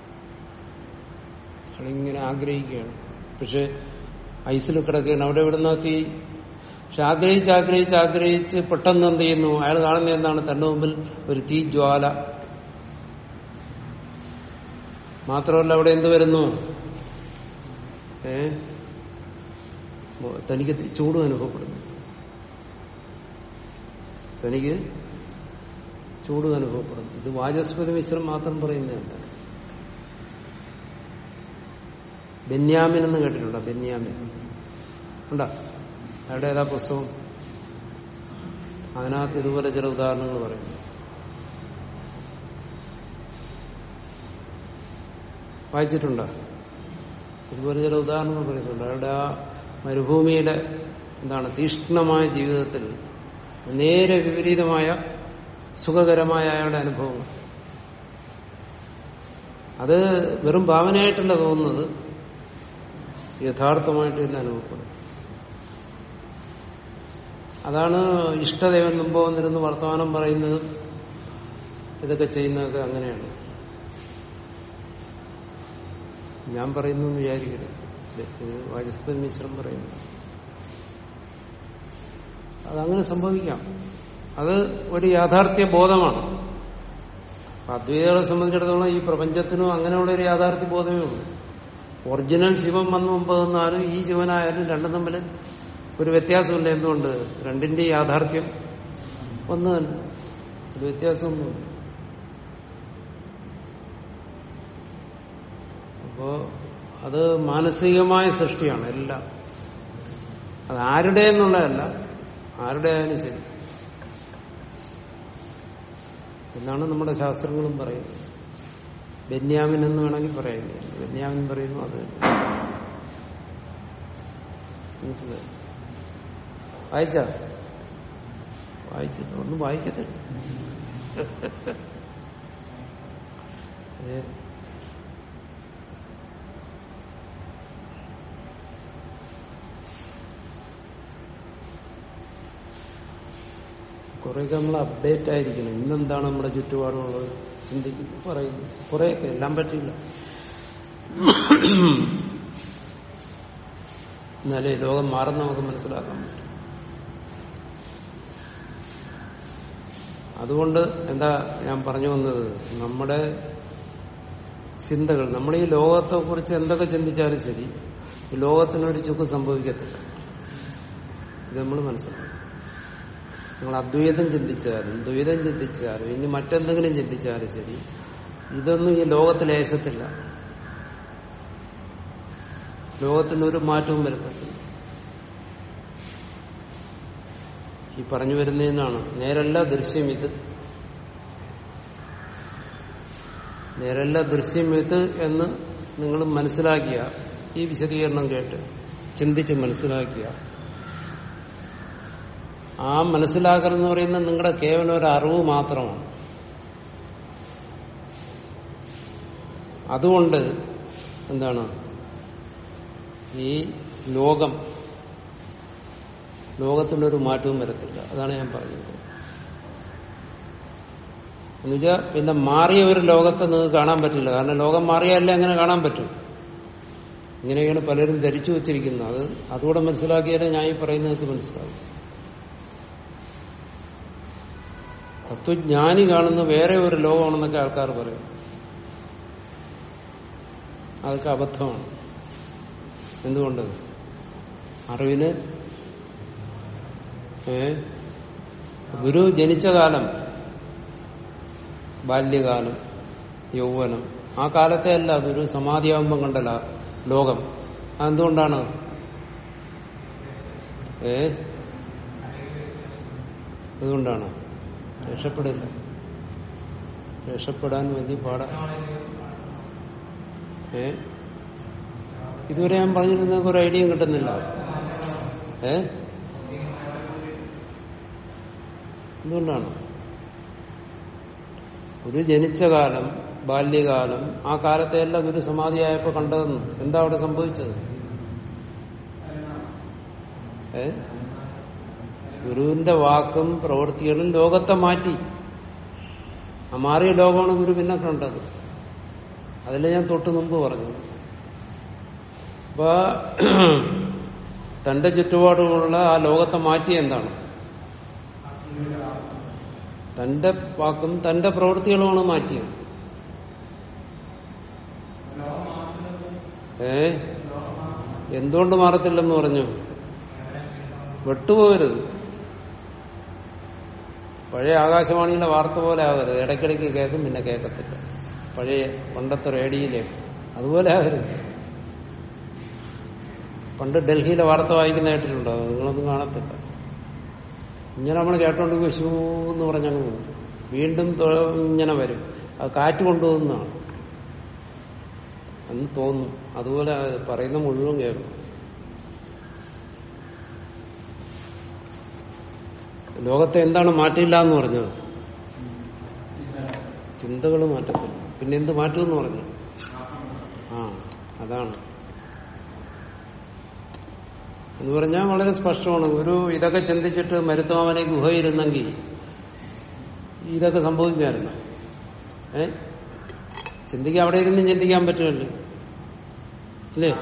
അയാളിങ്ങനെ ആഗ്രഹിക്കുകയാണ് പക്ഷെ ഐസിൽ കിടക്കുകയാണ് അവിടെ എവിടുന്ന തീ പക്ഷെ ആഗ്രഹിച്ച് ആഗ്രഹിച്ച് ആഗ്രഹിച്ച് പെട്ടെന്ന് എന്ത് ചെയ്യുന്നു അയാൾ കാണുന്ന എന്താണ് തന്റെ മുമ്പിൽ ഒരു തീ ജ്വാല മാത്രമല്ല അവിടെ എന്ത് വരുന്നു ഏ ഓ, തനിക്ക് തി- ചൂടും അനുഭവപ്പെടുന്നു തനിക്ക് ചൂടും അനുഭവപ്പെടുന്നു ഇത് വാചസ്പതി മിശ്രം മാത്രം പറയുന്നതല്ല ബെന്യാമിൻ എന്ന് കേട്ടിട്ടുണ്ടോ ബെന്യാമിൻ ഉണ്ടോ അവിടെ ഏതാ പുസ്തകം അതിനകത്ത് ഇതുപോലെ ചില ഉദാഹരണങ്ങൾ പറയുന്നു വായിച്ചിട്ടുണ്ടോ ഇതുപോലെ ചില ഉദാഹരണങ്ങൾ പറയുന്നുണ്ട് അവിടെ ആ മരുഭൂമിയുടെ എന്താണ് തീഷ്ണമായ ജീവിതത്തിൽ നേരെ വിപരീതമായ സുഖകരമായ അയാളുടെ അനുഭവങ്ങൾ അത് വെറും ഭാവനയായിട്ടല്ല തോന്നുന്നത് യഥാർത്ഥമായിട്ട് തന്നെ അനുഭവപ്പെടും അതാണ് ഇഷ്ടദേവൻ മുമ്പ് വന്നിരുന്ന് വർത്തമാനം പറയുന്നത് ഇതൊക്കെ ചെയ്യുന്നതൊക്കെ അങ്ങനെയാണ് ഞാൻ പറയുന്നു എന്ന് വിചാരിക്കരുത് ഇത് ഇത് വാചസ്പതി മിശ്രം പറയുന്നു അതങ്ങനെ സംഭവിക്കാം അത് ഒരു യാഥാർത്ഥ്യ ബോധമാണ് അപ്പൊ അദ്വൈതകളെ സംബന്ധിച്ചിടത്തോളം ഈ പ്രപഞ്ചത്തിനും അങ്ങനെയുള്ള ഒരു യാഥാർത്ഥ്യ ബോധമേ ഉള്ളൂ ഒറിജിനൽ ശിവൻ വന്ന് മുമ്പ് നിന്നാലും ഈ ശിവനായാലും രണ്ടും തമ്മിൽ ഒരു വ്യത്യാസമില്ല എന്തുകൊണ്ട് രണ്ടിന്റെ യാഥാർത്ഥ്യം ഒന്ന് തന്നെ ഒരു വ്യത്യാസമൊന്നുമില്ല അപ്പോ അത് മാനസികമായ സൃഷ്ടിയാണ് എല്ലാം അത് ആരുടെ എന്നുള്ളതല്ല ആരുടെ ആയാലും ശരി എന്നാണ് നമ്മുടെ ശാസ്ത്രങ്ങളും പറയുന്നത് ബെന്യാമിൻ എന്ന് വേണമെങ്കിൽ പറയുന്നത് ബെന്യാമിൻ പറയുന്നു അത് തന്നെ. മനസ്സിലായി വായിച്ച വായിച്ചില്ല ഒന്നും വായിക്കത്തില്ല ഏ കുറെയൊക്കെ നമ്മൾ അപ്ഡേറ്റ് ആയിരിക്കണം ഇന്നെന്താണ് നമ്മുടെ ചുറ്റുപാടുള്ളത് ചിന്തിക്കുന്നു പറയുന്നു കുറെയൊക്കെ എല്ലാം പറ്റില്ല എന്നാലേ ലോകം മാറുന്ന നമുക്ക് മനസ്സിലാക്കാൻ പറ്റും അതുകൊണ്ട് എന്താ ഞാൻ പറഞ്ഞു വന്നത് നമ്മുടെ ചിന്തകൾ നമ്മൾ ഈ ലോകത്തെ കുറിച്ച് എന്തൊക്കെ ചിന്തിച്ചാലും ശരി ഈ ലോകത്തിനൊരു ചുക്ക് സംഭവിക്കത്തില്ല ഇത് നമ്മൾ മനസ്സിലാക്കും നിങ്ങൾ അദ്വൈതം ചിന്തിച്ചാലും ദ്വൈതം ചിന്തിച്ചാലും ഇനി മറ്റെന്തെങ്കിലും ചിന്തിച്ചാലും ശരി ഇതൊന്നും ഈ ലോകത്തിൽ ഏശത്തില്ല ലോകത്തിനൊരു മാറ്റവും വരുത്തത്തില്ല ഈ പറഞ്ഞു വരുന്നതിനാണ് നേരല്ല ദൃശ്യം ഇത് നേരല്ല ദൃശ്യം ഇത് എന്ന് നിങ്ങൾ മനസ്സിലാക്കിയ ഈ വിശദീകരണം കേട്ട് ചിന്തിച്ച് മനസ്സിലാക്കിയ ആ മനസ്സിലാക്കൽ എന്ന് പറയുന്നത് നിങ്ങളുടെ കേവലം ഒരു അറിവ് മാത്രമാണ് അതുകൊണ്ട് എന്താണ് ഈ ലോകം ലോകത്തിനൊരു മാറ്റവും വരത്തില്ല അതാണ് ഞാൻ പറഞ്ഞത് എന്നുവെച്ചാൽ പിന്നെ മാറിയ ഒരു ലോകത്തെ നിങ്ങൾക്ക് കാണാൻ പറ്റില്ല കാരണം ലോകം മാറിയാലേ അങ്ങനെ കാണാൻ പറ്റും ഇങ്ങനെയാണ് പലരും ധരിച്ചു വച്ചിരിക്കുന്നത് അത് അതുകൂടെ മനസ്സിലാക്കിയാലേ ഞാൻ ഈ പറയുന്നത് മനസ്സിലാവും തത്വജ്ഞാനി കാണുന്ന വേറെ ഒരു ലോകമാണെന്നൊക്കെ ആൾക്കാർ പറയും അതൊക്കെ അബദ്ധമാണ് എന്തുകൊണ്ട് അറിവിന് ഏ ഗുരു ജനിച്ച കാലം ബാല്യകാലം യൗവനം ആ കാലത്തെ അല്ല ഗുരു സമാധിയാകുമ്പം കണ്ടല്ല ലോകം അതെന്തുകൊണ്ടാണ് ഏ അതുകൊണ്ടാണ് രക്ഷപ്പെടില്ല രക്ഷപ്പെടാൻ വലിയ പാടാ ഏ ഇതുവരെ ഞാൻ പറഞ്ഞിരുന്ന ഒരു ഐഡിയയും കിട്ടുന്നില്ല ഏ എന്തുകൊണ്ടാണ് ഗുരു ജനിച്ച കാലം ബാല്യകാലം ആ കാലത്തെ എല്ലാം ഗുരു സമാധിയായപ്പോ കണ്ടതെന്ന് എന്താ അവിടെ സംഭവിച്ചത് ഏ ഗുരുവിന്റെ വാക്കും പ്രവൃത്തികളും ലോകത്തെ മാറ്റി ആ മാറിയ ലോകമാണ് ഗുരു പിന്നെ കണ്ടത് അതിൽ ഞാൻ തൊട്ട് മുമ്പ് പറഞ്ഞു അപ്പൊ തന്റെ ചുറ്റുപാടുമുള്ള ആ ലോകത്തെ മാറ്റി എന്താണ് തന്റെ വാക്കും തന്റെ പ്രവൃത്തികളുമാണ് മാറ്റിയത് ഏ എന്തുകൊണ്ട് മാറത്തില്ലെന്ന് പറഞ്ഞു വെട്ടുപോകരുത് പഴയ ആകാശവാണിയിലെ വാർത്ത പോലെ ആകരുത് ഇടയ്ക്കിടയ്ക്ക് കേൾക്കും പിന്നെ കേൾക്കത്തില്ല പഴയ പണ്ടത്തെ റേഡിയോയിലെ അതുപോലെ ആകരുത് പണ്ട് ഡൽഹിയിലെ വാർത്ത വായിക്കുന്ന കേട്ടിട്ടുണ്ടോ നിങ്ങളൊന്നും കാണത്തില്ല ഇങ്ങനെ നമ്മൾ കേട്ടോണ്ട് വിഷു എന്ന് പറഞ്ഞങ്ങ് പോകും വീണ്ടും തൊ- ഇങ്ങനെ വരും അത് കാറ്റ് കൊണ്ടുപോകുന്നതാണ് എന്ന് തോന്നും അതുപോലെ പറയുന്ന മുഴുവൻ കേൾക്കും ലോകത്തെ എന്താണ് മാറ്റില്ല എന്ന് പറഞ്ഞത് ചിന്തകൾ മാറ്റത്തില്ല പിന്നെ എന്ത് മാറ്റുമെന്ന് പറഞ്ഞു ആ അതാണ് എന്ന് പറഞ്ഞാൽ വളരെ സ്പഷ്ടമാണ് ഒരു ഇതൊക്കെ ചിന്തിച്ചിട്ട് മരുത്തോമനെ ഗുഹയിരുന്നെങ്കിൽ ഇതൊക്കെ സംഭവിക്കായിരുന്നു ഏ ചിന്തിക്കാൻ അവിടെ ഇരുന്ന് ചിന്തിക്കാൻ പറ്റുമല്ലേ അല്ലേ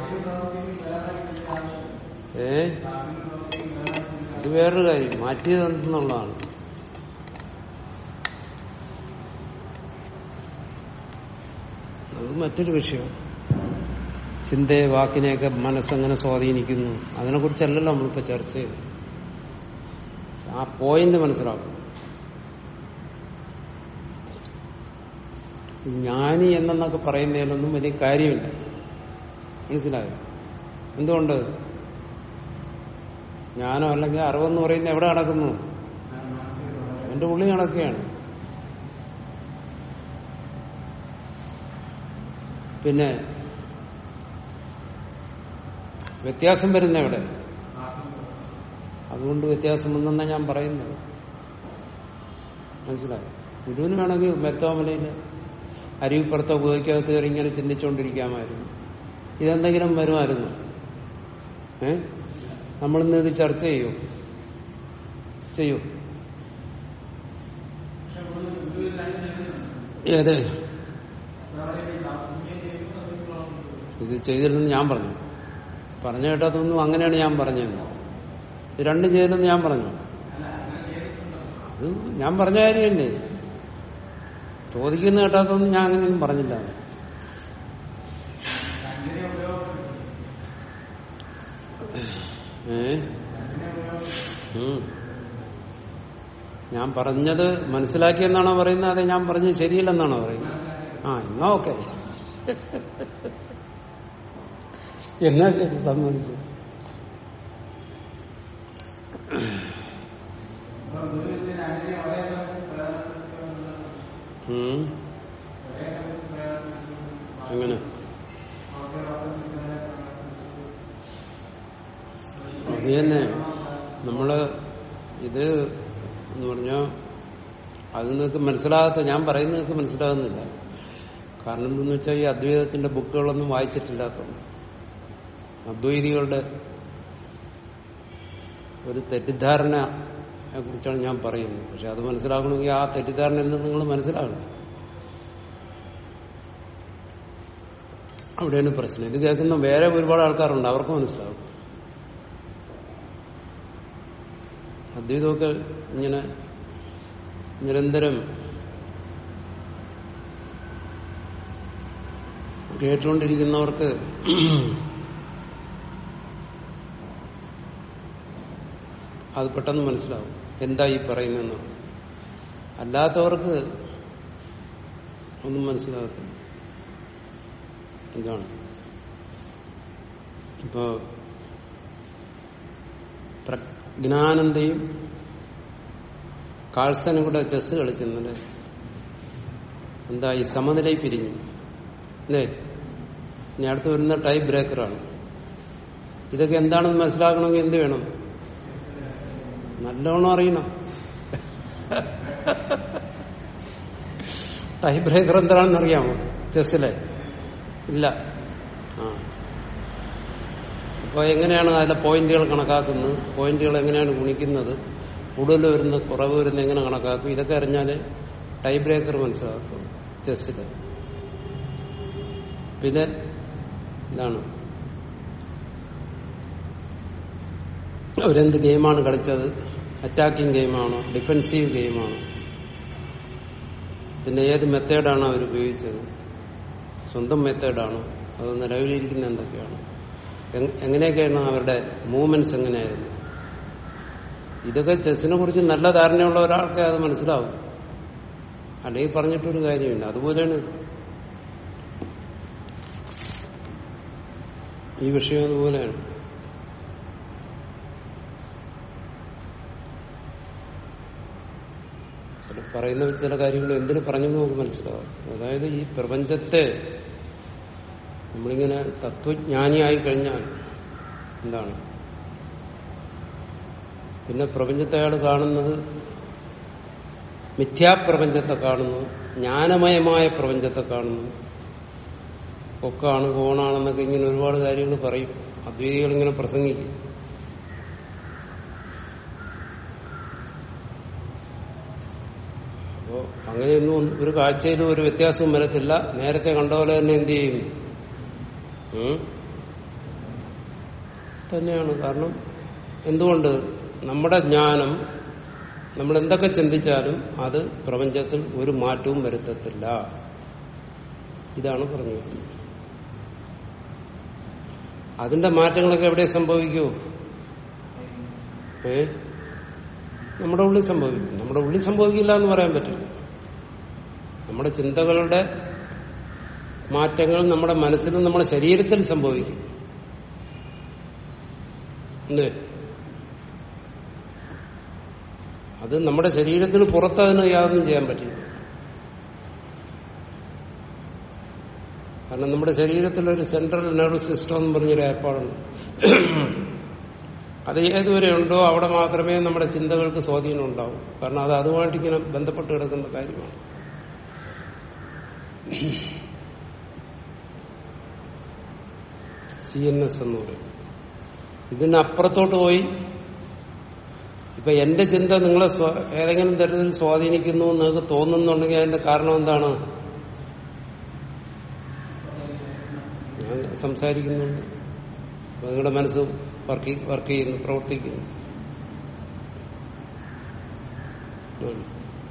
ഏ അത് വേറൊരു കാര്യം മാറ്റിയത് എന്തെന്നുള്ളതാണ് അത് മറ്റൊരു വിഷയം ചിന്തയെ വാക്കിനെയൊക്കെ മനസ്സെങ്ങനെ സ്വാധീനിക്കുന്നു അതിനെക്കുറിച്ചല്ലല്ലോ നമ്മളിപ്പോ ചർച്ച ചെയ്തു ആ പോയിന്റ് മനസ്സിലാക്കും ഈ ജ്ഞാനി എന്നൊക്കെ പറയുന്നതിലൊന്നും വലിയ കാര്യമില്ല മനസ്സിലായോ എന്തുകൊണ്ട് ജ്ഞാനം അല്ലെങ്കിൽ അറിവെന്ന് പറയുന്നത് എവിടെ നടക്കുന്നു എന്റെ ഉള്ളിൽ നടക്കുകയാണ് പിന്നെ വ്യത്യാസം വരുന്ന എവിടെ അതുകൊണ്ട് വ്യത്യാസം വന്നെന്നാ ഞാൻ പറയുന്നത് മനസ്സിലായോ ഗുരുവിന് വേണമെങ്കിൽ മെത്തോമലയില് അരുവിപ്പുറത്തെ ഉപയോഗിക്കകത്ത് കയറി ഇങ്ങനെ ചിന്തിച്ചുകൊണ്ടിരിക്കാമായിരുന്നു ഇതെന്തെങ്കിലും വരുമായിരുന്നു ഏ നമ്മളിന്ന് ഇത് ചർച്ച ചെയ്യൂ ചെയ്യൂ ഏത് ഇത് ചെയ്തിരുന്നെന്ന് ഞാൻ പറഞ്ഞു പറഞ്ഞു കേട്ടതൊന്നും അങ്ങനെയാണ് ഞാൻ പറഞ്ഞത് ഇത് രണ്ടും ചെയ്തെന്ന് ഞാൻ പറഞ്ഞു അത് ഞാൻ പറഞ്ഞ കാര്യമല്ലേ ചോദിക്കുന്ന കേട്ടാത്തൊന്നും ഞാൻ അങ്ങനെയൊന്നും പറഞ്ഞില്ല ഏ ഉം. ഞാൻ പറഞ്ഞത് മനസ്സിലാക്കിയെന്നാണോ പറയുന്നത് അതെ ഞാൻ പറഞ്ഞത് ശരിയല്ലെന്നാണോ പറയുന്നത് ആ എന്നാ ഓക്കെ എന്നാ ശരി സമ്മതിച്ചു ഉം. എങ്ങനെ അത് തന്നെ നമ്മള് ഇത് എന്ന് പറഞ്ഞാൽ അത് നിങ്ങൾക്ക് മനസ്സിലാകാത്ത ഞാൻ പറയുന്നത് നിങ്ങൾക്ക് മനസ്സിലാകുന്നില്ല കാരണം എന്തെന്ന് വെച്ചാൽ ഈ അദ്വൈതത്തിന്റെ ബുക്കുകളൊന്നും വായിച്ചിട്ടില്ലാത്തതുകൊണ്ട് അദ്വൈതികളുടെ ഒരു തെറ്റിദ്ധാരണ കുറിച്ചാണ് ഞാൻ പറയുന്നത് പക്ഷെ അത് മനസ്സിലാക്കണമെങ്കിൽ ആ തെറ്റിദ്ധാരണയിൽ നിന്ന് നിങ്ങൾ മനസ്സിലാകണം അവിടെയാണ് പ്രശ്നം ഇത് കേൾക്കുന്ന വേറെ ഒരുപാട് ആൾക്കാരുണ്ട് അവർക്ക് മനസ്സിലാവും അദ്വൈതമൊക്കെ ഇങ്ങനെ നിരന്തരം കേട്ടുകൊണ്ടിരിക്കുന്നവർക്ക് അത് പെട്ടെന്ന് മനസ്സിലാവും എന്താ ഈ പറയുന്നതെന്ന് അല്ലാത്തവർക്ക് ഒന്നും മനസ്സിലാകത്തില്ല എന്താണ് ഇപ്പോ പ്രജ്ഞാനന്ദയും കാൾസ്ഥനും കൂടെ ചെസ് കളിച്ചെന്നത് എന്താ ഈ സമനിലയിൽ പിരിഞ്ഞു അല്ലേ ഇനി അടുത്ത് വരുന്ന ടൈ ബ്രേക്കറാണ് ഇതൊക്കെ എന്താണെന്ന് മനസ്സിലാക്കണമെങ്കിൽ എന്ത് വേണം നല്ലോണം അറിയണം ടൈ ബ്രേക്കർ എന്താണെന്ന് അറിയാമോ ചെസ്സിലെ ഇല്ല ആ അപ്പോൾ എങ്ങനെയാണ് അതിലെ പോയിന്റുകൾ കണക്കാക്കുന്നത് പോയിന്റുകൾ എങ്ങനെയാണ് ഗുണിക്കുന്നത് കൂടുതൽ വരുന്ന കുറവ് വരുന്ന എങ്ങനെ കണക്കാക്കും ഇതൊക്കെ അറിഞ്ഞാൽ ടൈ ബ്രേക്കർ മനസ്സിലാക്കും ചെസ്സിൽ പിന്നെ എന്താണ് അവരെന്ത് ഗെയിമാണ് കളിച്ചത് അറ്റാക്കിംഗ് ഗെയിമാണോ ഡിഫെൻസീവ് ഗെയിമാണോ പിന്നെ ഏത് മെത്തേഡാണ് അവർ ഉപയോഗിച്ചത് സ്വന്തം മെത്തേഡാണോ അത് നിലവിലിരിക്കുന്ന എന്തൊക്കെയാണ് എങ്- എങ്ങനെയൊക്കെയാണ് അവരുടെ മൂവ്മെന്റ്സ് എങ്ങനെയായിരുന്നു ഇതൊക്കെ ചെസ്സിനെ കുറിച്ച് നല്ല ധാരണയുള്ള ഒരാൾക്ക് അത് മനസ്സിലാവും അല്ലെങ്കിൽ പറഞ്ഞിട്ടൊരു കാര്യമില്ല അതുപോലെയാണ് ഇത്. ഈ വിഷയം അതുപോലെയാണ് ചില പറയുന്ന ചില കാര്യങ്ങൾ എന്തിനു പറഞ്ഞു എന്ന് നമുക്ക് മനസ്സിലാവും അതായത് ഈ പ്രപഞ്ചത്തെ നമ്മളിങ്ങനെ തത്വജ്ഞാനിയായി കഴിഞ്ഞാൽ എന്താണ് പിന്നെ പ്രപഞ്ചത്തെ അയാൾ കാണുന്നത് മിഥ്യാപ്രപഞ്ചത്തെ കാണുന്നു ജ്ഞാനമയമായ പ്രപഞ്ചത്തെ കാണുന്നു പൊക്കാണ് കോണാണെന്നൊക്കെ ഇങ്ങനെ ഒരുപാട് കാര്യങ്ങൾ പറയും അദ്വൈതികൾ ഇങ്ങനെ പ്രസംഗിക്കും അപ്പോ അങ്ങനെയൊന്നും ഒന്ന് ഒരു കാഴ്ചയിലും ഒരു വ്യത്യാസവും വരത്തില്ല നേരത്തെ കണ്ട പോലെ തന്നെ എന്ത് ചെയ്യും ഉം? തന്നെയാണ് കാരണം എന്തുകൊണ്ട് നമ്മുടെ ജ്ഞാനം നമ്മൾ എന്തൊക്കെ ചിന്തിച്ചാലും അത് പ്രപഞ്ചത്തിൽ ഒരു മാറ്റവും വരുത്തത്തില്ല ഇതാണ് പറഞ്ഞു വരുന്നത്. അതിന്റെ മാറ്റങ്ങളൊക്കെ എവിടെ സംഭവിക്കൂ ഏ നമ്മുടെ ഉള്ളിൽ സംഭവിക്കും നമ്മുടെ ഉള്ളിൽ സംഭവിക്കില്ല എന്ന് പറയാൻ പറ്റില്ല നമ്മുടെ ചിന്തകളുടെ മാറ്റങ്ങൾ നമ്മുടെ മനസ്സിലും നമ്മുടെ ശരീരത്തിൽ സംഭവിക്കും അല്ലേ അത് നമ്മുടെ ശരീരത്തിന് പുറത്ത് അതിന് യാതൊന്നും ചെയ്യാൻ പറ്റില്ല കാരണം നമ്മുടെ ശരീരത്തിൽ ഒരു സെൻട്രൽ നെർവസ് സിസ്റ്റം എന്ന് പറഞ്ഞൊരു ഏർപ്പാടുണ്ട് അത് ഏതുവരെ ഉണ്ടോ അവിടെ മാത്രമേ നമ്മുടെ ചിന്തകൾക്ക് സ്വാധീനം ഉണ്ടാവും കാരണം അത് അതുമായിട്ട് ഇങ്ങനെ ബന്ധപ്പെട്ട് കിടക്കുന്ന കാര്യമാണ് സി എൻ എസ് എന്ന് പറയും ഇതിനപ്പുറത്തോട്ട് പോയി ഇപ്പൊ എന്റെ ചിന്ത നിങ്ങളെ സ്വ- ഏതെങ്കിലും തരത്തിൽ സ്വാധീനിക്കുന്നു എന്ന് നിങ്ങൾക്ക് തോന്നുന്നുണ്ടെങ്കിൽ അതിന്റെ കാരണം എന്താണ് ഞാൻ സംസാരിക്കുന്നുണ്ട് അപ്പൊ നിങ്ങളുടെ മനസ്സ് വർക്ക് വർക്ക് ചെയ്യുന്നു പ്രവർത്തിക്കുന്നു ആണ്.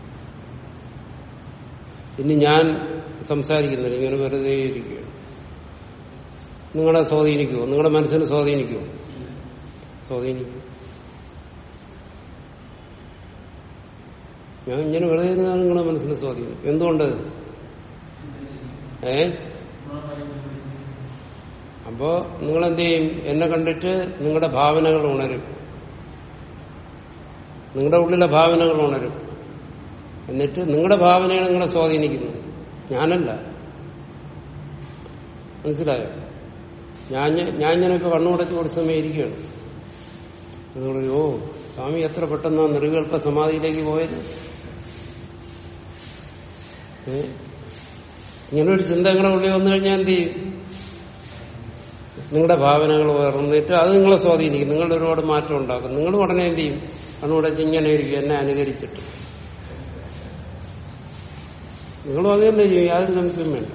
ഇനി ഞാൻ സംസാരിക്കുന്നില്ല ഇങ്ങനെ വെറുതെ ഇരിക്കുകയാണ് നിങ്ങളെ സ്വാധീനിക്കുമോ നിങ്ങളുടെ മനസ്സിനെ സ്വാധീനിക്കുമോ സ്വാധീനിക്കും ഞാൻ ഇങ്ങനെ വെറുതെ ഇരുന്നാൽ നിങ്ങളുടെ മനസ്സിനെ സ്വാധീനിക്കും എന്തുകൊണ്ട് ഏ അപ്പോ നിങ്ങൾ എന്ത് ചെയ്യും എന്നെ കണ്ടിട്ട് നിങ്ങളുടെ ഭാവനകൾ ഉണരും നിങ്ങളുടെ ഉള്ളിലെ ഭാവനകൾ ഉണരും എന്നിട്ട് നിങ്ങളുടെ ഭാവനയാണ് നിങ്ങളെ സ്വാധീനിക്കുന്നത് ഞാനല്ല മനസ്സിലായോ ഞാൻ ഞാൻ ഇങ്ങനെ ഇപ്പൊ കണ്ണുടച്ച് കുറച്ച് സമയം ഇരിക്കുകയാണ് നിങ്ങൾ ഓ സ്വാമി എത്ര പെട്ടെന്ന് ആ നിർവികൽപ്പ സമാധിയിലേക്ക് പോയത് ഏ? ഇങ്ങനെ ഒരു ചിന്ത നിങ്ങളുടെ ഉള്ളിൽ വന്നു കഴിഞ്ഞാൽ എന്ത് ചെയ്യും നിങ്ങളുടെ ഭാവനകൾ ഉയർന്നിട്ട് അത് നിങ്ങളെ സ്വാധീനിക്കും നിങ്ങളുടെ ഒരുപാട് മാറ്റം ഉണ്ടാക്കും നിങ്ങൾ ഉടനെ എന്ത് ചെയ്യും കണ്ണുടച്ച് ഇങ്ങനെ ഇരിക്കും എന്നെ അനുകരിച്ചിട്ട് നിങ്ങളും അത് തന്നെ ചെയ്യും യാതൊരു സംശയവും വേണ്ട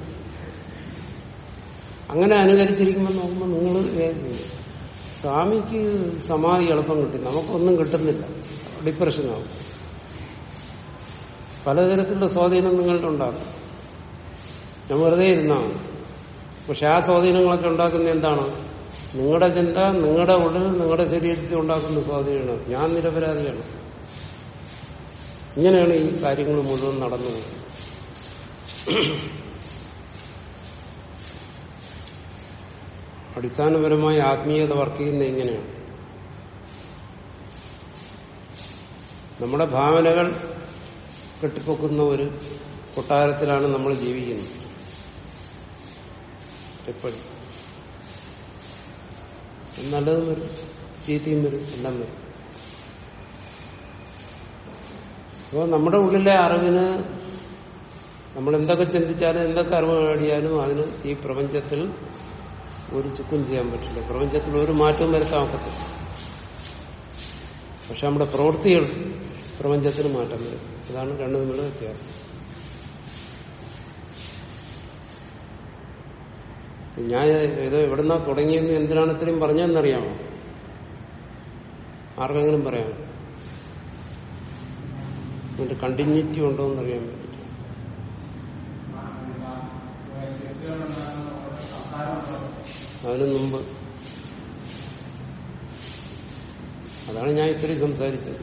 അങ്ങനെ അനുകരിച്ചിരിക്കുമ്പോൾ നോക്കുമ്പോൾ നിങ്ങൾ സ്വാമിക്ക് സമാധി എളുപ്പം കിട്ടി നമുക്കൊന്നും കിട്ടുന്നില്ല ഡിപ്രഷനാവും പലതരത്തിലുള്ള സ്വാധീനം നിങ്ങളുടെ ഉണ്ടാകും ഞാൻ വെറുതെ ഇരുന്നാണ് പക്ഷെ ആ സ്വാധീനങ്ങളൊക്കെ ഉണ്ടാക്കുന്ന എന്താണ് നിങ്ങളുടെ ചിന്ത നിങ്ങളുടെ ഉള്ളിൽ നിങ്ങളുടെ ശരീരത്തിൽ ഉണ്ടാക്കുന്ന സ്വാധീനമാണ് ഞാൻ നിരപരാധിയാണ് ഇങ്ങനെയാണ് ഈ കാര്യങ്ങൾ മുഴുവൻ നടന്നു പോകുന്നത് അടിസ്ഥാനപരമായി ആത്മീയത വർക്ക് ചെയ്യുന്നത് ഇങ്ങനെയാണ് നമ്മുടെ ഭാവനകൾ കെട്ടിപ്പൊക്കുന്ന ഒരു കൊട്ടാരത്തിലാണ് നമ്മൾ ജീവിക്കുന്നത് എപ്പോഴും നല്ലതും വരും ചീത്തയും വരും എല്ലാം വരും അപ്പോൾ നമ്മുടെ ഉള്ളിലെ അറിവിന് നമ്മൾ എന്തൊക്കെ ചിന്തിച്ചാലും എന്തൊക്കെ അറിവ് നേടിയാലും അതിന് ഈ പ്രപഞ്ചത്തിൽ ഒരു ചുക്കും ചെയ്യാൻ പറ്റില്ല പ്രപഞ്ചത്തിൽ ഒരു മാറ്റവും വരുത്താൻ ഒക്കത്തില്ല പക്ഷെ നമ്മുടെ പ്രവൃത്തികൾ പ്രപഞ്ചത്തിന് മാറ്റം വരും അതാണ് രണ്ടു തമ്മിലുള്ള വ്യത്യാസം ഞാൻ ഏതോ എവിടുന്നാ തുടങ്ങിയെന്ന് എന്തിനാണ് ഇത്രയും പറഞ്ഞതെന്നറിയാമോ ആർക്കെങ്കിലും പറയാമോ അതിന്റെ കണ്ടിന്യൂറ്റി ഉണ്ടോ എന്നറിയാൻ വേണ്ടിയിട്ട് അതിനു മുമ്പ് അതാണ് ഞാൻ ഇത്രയും സംസാരിച്ചത്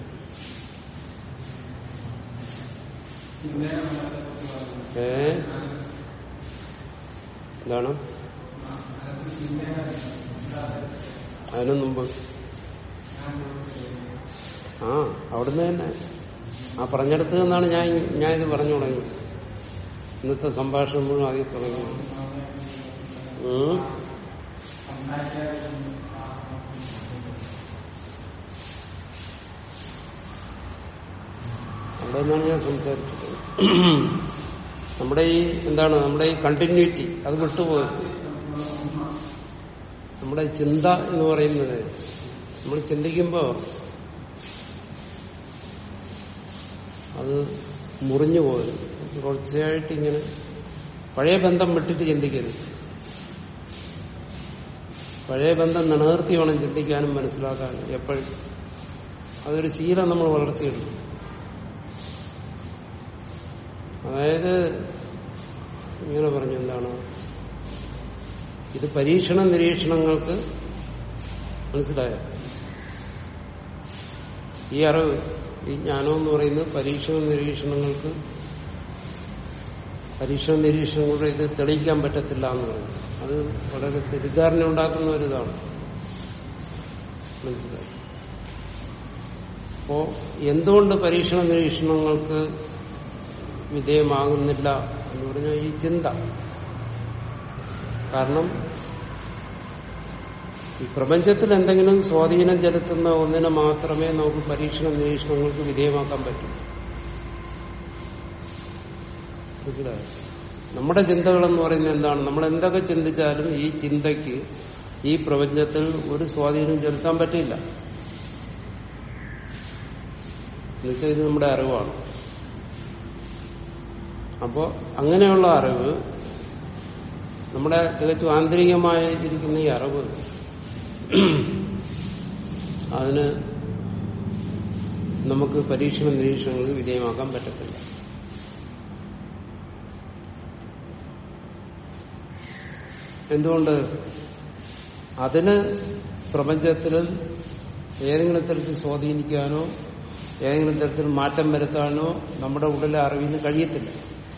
ഏ എന്താണ് അതിനു മുമ്പ് ആ അവിടുന്ന് തന്നെ ആ പറഞ്ഞെടുത്ത് നിന്നാണ് ഞാൻ ഞാൻ ഇത് പറഞ്ഞു തുടങ്ങി ഇന്നത്തെ സംഭാഷണം മുഴുവൻ ആദ്യം തുടങ്ങി ഉം. അവിടെ നിന്നാണ് ഞാൻ സംസാരിച്ചത് നമ്മുടെ ഈ എന്താണ് നമ്മുടെ ഈ കണ്ടിന്യൂറ്റി അത് വിട്ടുപോയത് നമ്മുടെ ചിന്ത എന്ന് പറയുന്നത് നമ്മൾ ചിന്തിക്കുമ്പോ അത് മുറിഞ്ഞു പോയത് തുടർച്ചയായിട്ട് ഇങ്ങനെ പഴയ ബന്ധം വിട്ടിട്ട് ചിന്തിക്കരുത് പഴയ ബന്ധം നിലനിർത്തി വേണം ചിന്തിക്കാനും മനസ്സിലാക്കാനും എപ്പോഴും അതൊരു ശീലം നമ്മൾ വളർത്തിയെടുക്കും അതായത് ഇങ്ങനെ പറഞ്ഞു എന്താണ് ഇത് പരീക്ഷണ നിരീക്ഷണങ്ങൾക്ക് മനസ്സിലായോ ഈ അറിവ് ഈ ജ്ഞാനം എന്ന് പറയുന്നത് പരീക്ഷണ നിരീക്ഷണങ്ങൾക്ക് പരീക്ഷണ നിരീക്ഷണങ്ങളുടെ ഇത് തെളിയിക്കാൻ പറ്റത്തില്ല എന്ന് പറയും അത് വളരെ തെറ്റിദ്ധാരണ ഉണ്ടാക്കുന്ന ഒരിതാണ് മനസ്സിലായി അപ്പോ എന്തുകൊണ്ട് പരീക്ഷണ നിരീക്ഷണങ്ങൾക്ക് വിധേയമാകുന്നില്ല എന്ന് പറഞ്ഞാൽ ഈ ചിന്ത കാരണം ഈ പ്രപഞ്ചത്തിൽ എന്തെങ്കിലും സ്വാധീനം ചെലുത്തുന്ന ഒന്നിനെ മാത്രമേ നമുക്ക് പരീക്ഷണ നിരീക്ഷണങ്ങൾക്ക് വിധേയമാക്കാൻ പറ്റൂ മനസ്സിലായോ നമ്മുടെ ചിന്തകളെന്ന് പറയുന്നത് എന്താണ് നമ്മൾ എന്തൊക്കെ ചിന്തിച്ചാലും ഈ ചിന്തയ്ക്ക് ഈ പ്രപഞ്ചത്തിൽ ഒരു സ്വാധീനം ചെലുത്താൻ പറ്റില്ല എന്നുവെച്ചാൽ ഇത് നമ്മുടെ അറിവാണ് അപ്പോ അങ്ങനെയുള്ള അറിവ് നമ്മുടെ തികച്ചും ആന്തരികമായി ഇരിക്കുന്ന ഈ അറിവ് അതിന് നമുക്ക് പരീക്ഷണ നിരീക്ഷണങ്ങൾക്ക് വിധേയമാക്കാൻ പറ്റത്തില്ല എന്തുകൊണ്ട് അതിന് പ്രപഞ്ചത്തിൽ ഏതെങ്കിലും തരത്തിൽ സ്വാധീനിക്കാനോ ഏതെങ്കിലും തരത്തിൽ മാറ്റം വരുത്താനോ നമ്മുടെ ഉള്ളിലെ അറിവിന് കഴിയത്തില്ല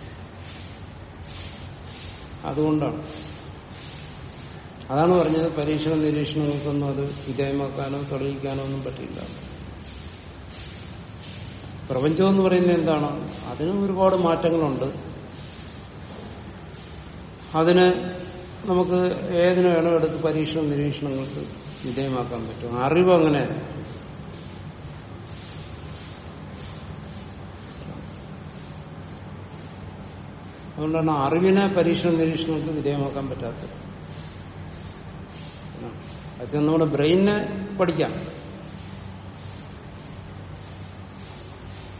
അതുകൊണ്ടാണ് അതാണ് പറഞ്ഞത് പരീക്ഷണ നിരീക്ഷണങ്ങൾക്കൊന്നും അത് വിധേയമാക്കാനോ തെളിയിക്കാനോ ഒന്നും പറ്റില്ല പ്രപഞ്ചം എന്ന് പറയുന്നത് എന്താണ് അതിനും ഒരുപാട് മാറ്റങ്ങളുണ്ട് അതിന് നമുക്ക് ഏതിനു വേണോ എടുത്ത് പരീക്ഷണ നിരീക്ഷണങ്ങൾക്ക് വിധേയമാക്കാൻ പറ്റും അറിവ് അങ്ങനെ അതുകൊണ്ടാണ് അറിവിനെ പരീക്ഷണ നിരീക്ഷണങ്ങൾക്ക് വിധേയമാക്കാൻ പറ്റാത്തത് പക്ഷെ നമ്മുടെ ബ്രെയിനെ പഠിക്കാം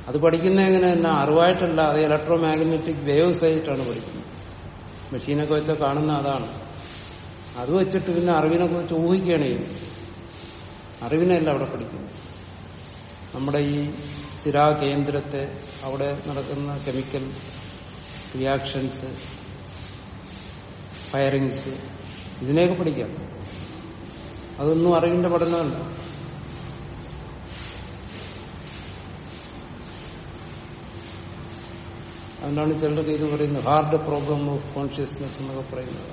അത് പഠിക്കുന്ന എങ്ങനെ തന്നെ അറിവായിട്ടല്ല അത് ഇലക്ട്രോ മാഗ്നറ്റിക് വേവ്സ് ആയിട്ടാണ് പഠിക്കുന്നത് മെഷീനൊക്കെ വെച്ചാൽ കാണുന്ന അതാണ് അത് വെച്ചിട്ട് പിന്നെ അറിവിനെ കുറിച്ച് ഊഹിക്കുകയാണ് ചെയ്യുന്നത് അറിവിനെയല്ല അവിടെ പഠിക്കുന്നത് നമ്മുടെ ഈ സിരാ കേന്ദ്രത്തെ അവിടെ നടക്കുന്ന കെമിക്കൽ റിയാക്ഷൻസ് ഫയറിങ്സ് ഇതിനെയൊക്കെ പഠിക്കാം അതൊന്നും അറിവിന്റെ പഠനമല്ല അതുകൊണ്ടാണ് ചിലർക്ക് ഇത് പറയുന്നത് ഹാർഡ് പ്രോബ്ലം ഓഫ് കോൺഷ്യസ്നെസ് എന്നൊക്കെ പറയുന്നത്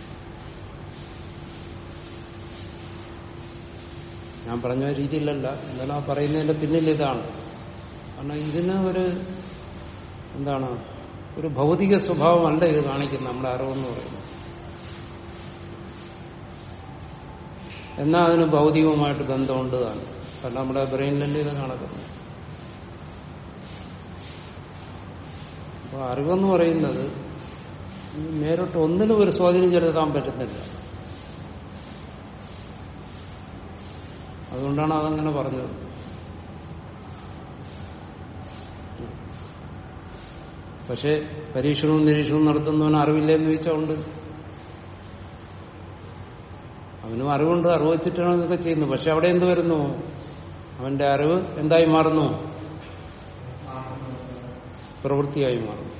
ഞാൻ പറഞ്ഞ രീതിയിലല്ല എന്നാലും ആ പറയുന്നതിന്റെ പിന്നിൽ ഇതാണ് കാരണം ഇതിന് ഒരു എന്താണ് ഒരു ഭൗതിക സ്വഭാവമല്ല ഇത് കാണിക്കുന്നത് നമ്മുടെ അറിവെന്ന് പറയുന്നത് എന്നാൽ അതിന് ഭൗതികവുമായിട്ട് ബന്ധമുണ്ട് താൻ കാരണം നമ്മുടെ ബ്രെയിനിലല്ലേ ഇത് നടക്കുന്നത് അപ്പൊ അറിവെന്ന് പറയുന്നത് നേരിട്ട് ഒന്നിനും ഒരു സ്വാധീനം ചെലുത്താൻ പറ്റുന്നില്ല അതുകൊണ്ടാണ് അതങ്ങനെ പറഞ്ഞത് പക്ഷെ പരീക്ഷണവും നിരീക്ഷണവും നടത്തുന്നവന് അറിവില്ലെന്ന് ചോദിച്ചാൽ ഉണ്ട് അവനും അറിവുണ്ട് അറിവ് വെച്ചിട്ടാണ് ഇതൊക്കെ ചെയ്യുന്നത് പക്ഷെ അവിടെ എന്ത് വരുന്നു അവന്റെ അറിവ് എന്തായി മാറുന്നു പ്രവൃത്തിയായി മാറുന്നു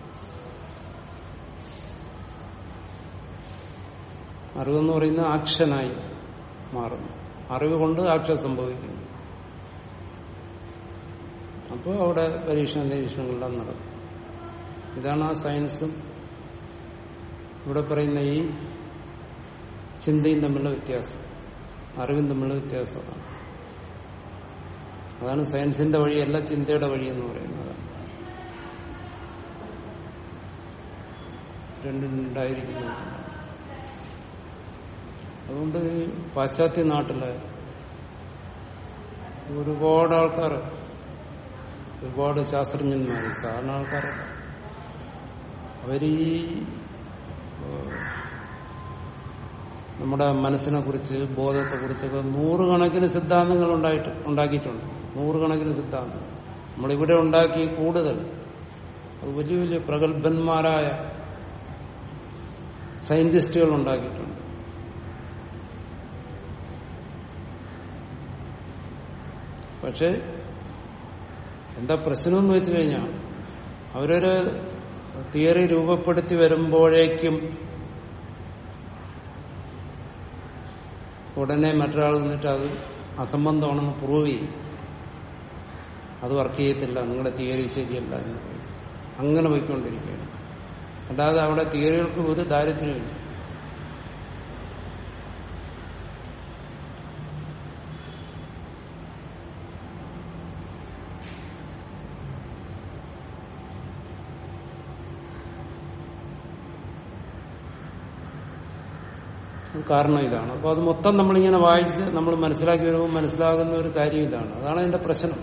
അറിവെന്ന് പറയുന്ന ആക്ഷനായി മാറുന്നു അറിവ് കൊണ്ട് ആക്ഷൻ സംഭവിക്കുന്നു അപ്പോൾ അവിടെ പരീക്ഷണ നിരീക്ഷണങ്ങളെല്ലാം നടക്കും ഇതാണ് ആ സയൻസും ഇവിടെ പറയുന്ന ഈ ചിന്തയും തമ്മിലുള്ള വ്യത്യാസം അറിവും തമ്മിലുള്ള വ്യത്യാസം അതാണ് അതാണ് സയൻസിന്റെ വഴിയല്ല ചിന്തയുടെ വഴി എന്ന് പറയുന്നത് അതാണ് രണ്ടും രണ്ടായിരിക്കുന്നു അതുകൊണ്ട് ഈ പാശ്ചാത്യ നാട്ടില് ഒരുപാട് ആൾക്കാർ ഒരുപാട് ശാസ്ത്രജ്ഞന്മാർ സാധാരണ ആൾക്കാർ അവരീ ഏഹ്, നമ്മുടെ മനസ്സിനെ കുറിച്ച് ബോധത്തെ കുറിച്ചൊക്കെ നൂറുകണക്കിന് സിദ്ധാന്തങ്ങൾ ഉണ്ടായിട്ട് ഉണ്ടാക്കിയിട്ടുണ്ട് നൂറുകണക്കിന് സിദ്ധാന്തങ്ങൾ നമ്മളിവിടെ ഉണ്ടാക്കി കൂടുതൽ അത് വലിയ വലിയ പ്രഗത്ഭന്മാരായ സയന്റിസ്റ്റുകൾ ഉണ്ടാക്കിയിട്ടുണ്ട് പക്ഷെ എന്താ പ്രശ്നമെന്ന് വെച്ച് കഴിഞ്ഞാൽ അവരൊരു തിയറി രൂപപ്പെടുത്തി വരുമ്പോഴേക്കും ഉടനെ മറ്റൊരാൾ വന്നിട്ട് അത് അസംബന്ധമാണെന്ന് പ്രൂവ് ചെയ്യും അത് വർക്ക് ചെയ്യത്തില്ല നിങ്ങളുടെ തിയറി ശരിയല്ല എന്ന് പറയും അങ്ങനെ പോയിക്കൊണ്ടിരിക്കുകയാണ് അല്ലാതെ അവിടെ തിയറികൾക്ക് ഒരു ദാരിദ്ര്യമില്ല അത് കാരണം ഇതാണ് അപ്പോൾ അത് മൊത്തം നമ്മളിങ്ങനെ വായിച്ച് നമ്മൾ മനസ്സിലാക്കി വരുമ്പോൾ മനസ്സിലാകുന്ന ഒരു കാര്യം ഇതാണ് അതാണ് അതിന്റെ പ്രശ്നം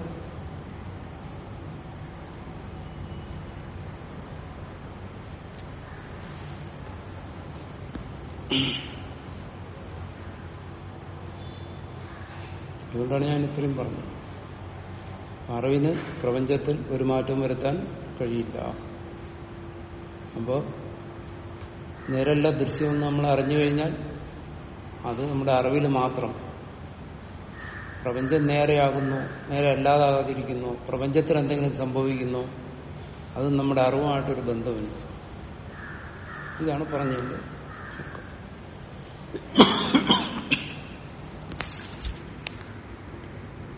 അതുകൊണ്ടാണ് ഞാൻ ഇത്രയും പറഞ്ഞത് അറിവിന് പ്രപഞ്ചത്തിൽ ഒരു മാറ്റം വരുത്താൻ കഴിയില്ല അപ്പോൾ നേരല്ല ദൃശ്യമെന്ന് നമ്മൾ അറിഞ്ഞു കഴിഞ്ഞാൽ അത് നമ്മുടെ അറിവിൽ മാത്രം പ്രപഞ്ചം നേരെയാകുന്നു നേരെ അല്ലാതാകാതിരിക്കുന്നു പ്രപഞ്ചത്തിൽ എന്തെങ്കിലും സംഭവിക്കുന്നു അത് നമ്മുടെ അറിവുമായിട്ടൊരു ബന്ധമില്ല ഇതാണ് പറഞ്ഞതിന്റെ ചുരുക്കം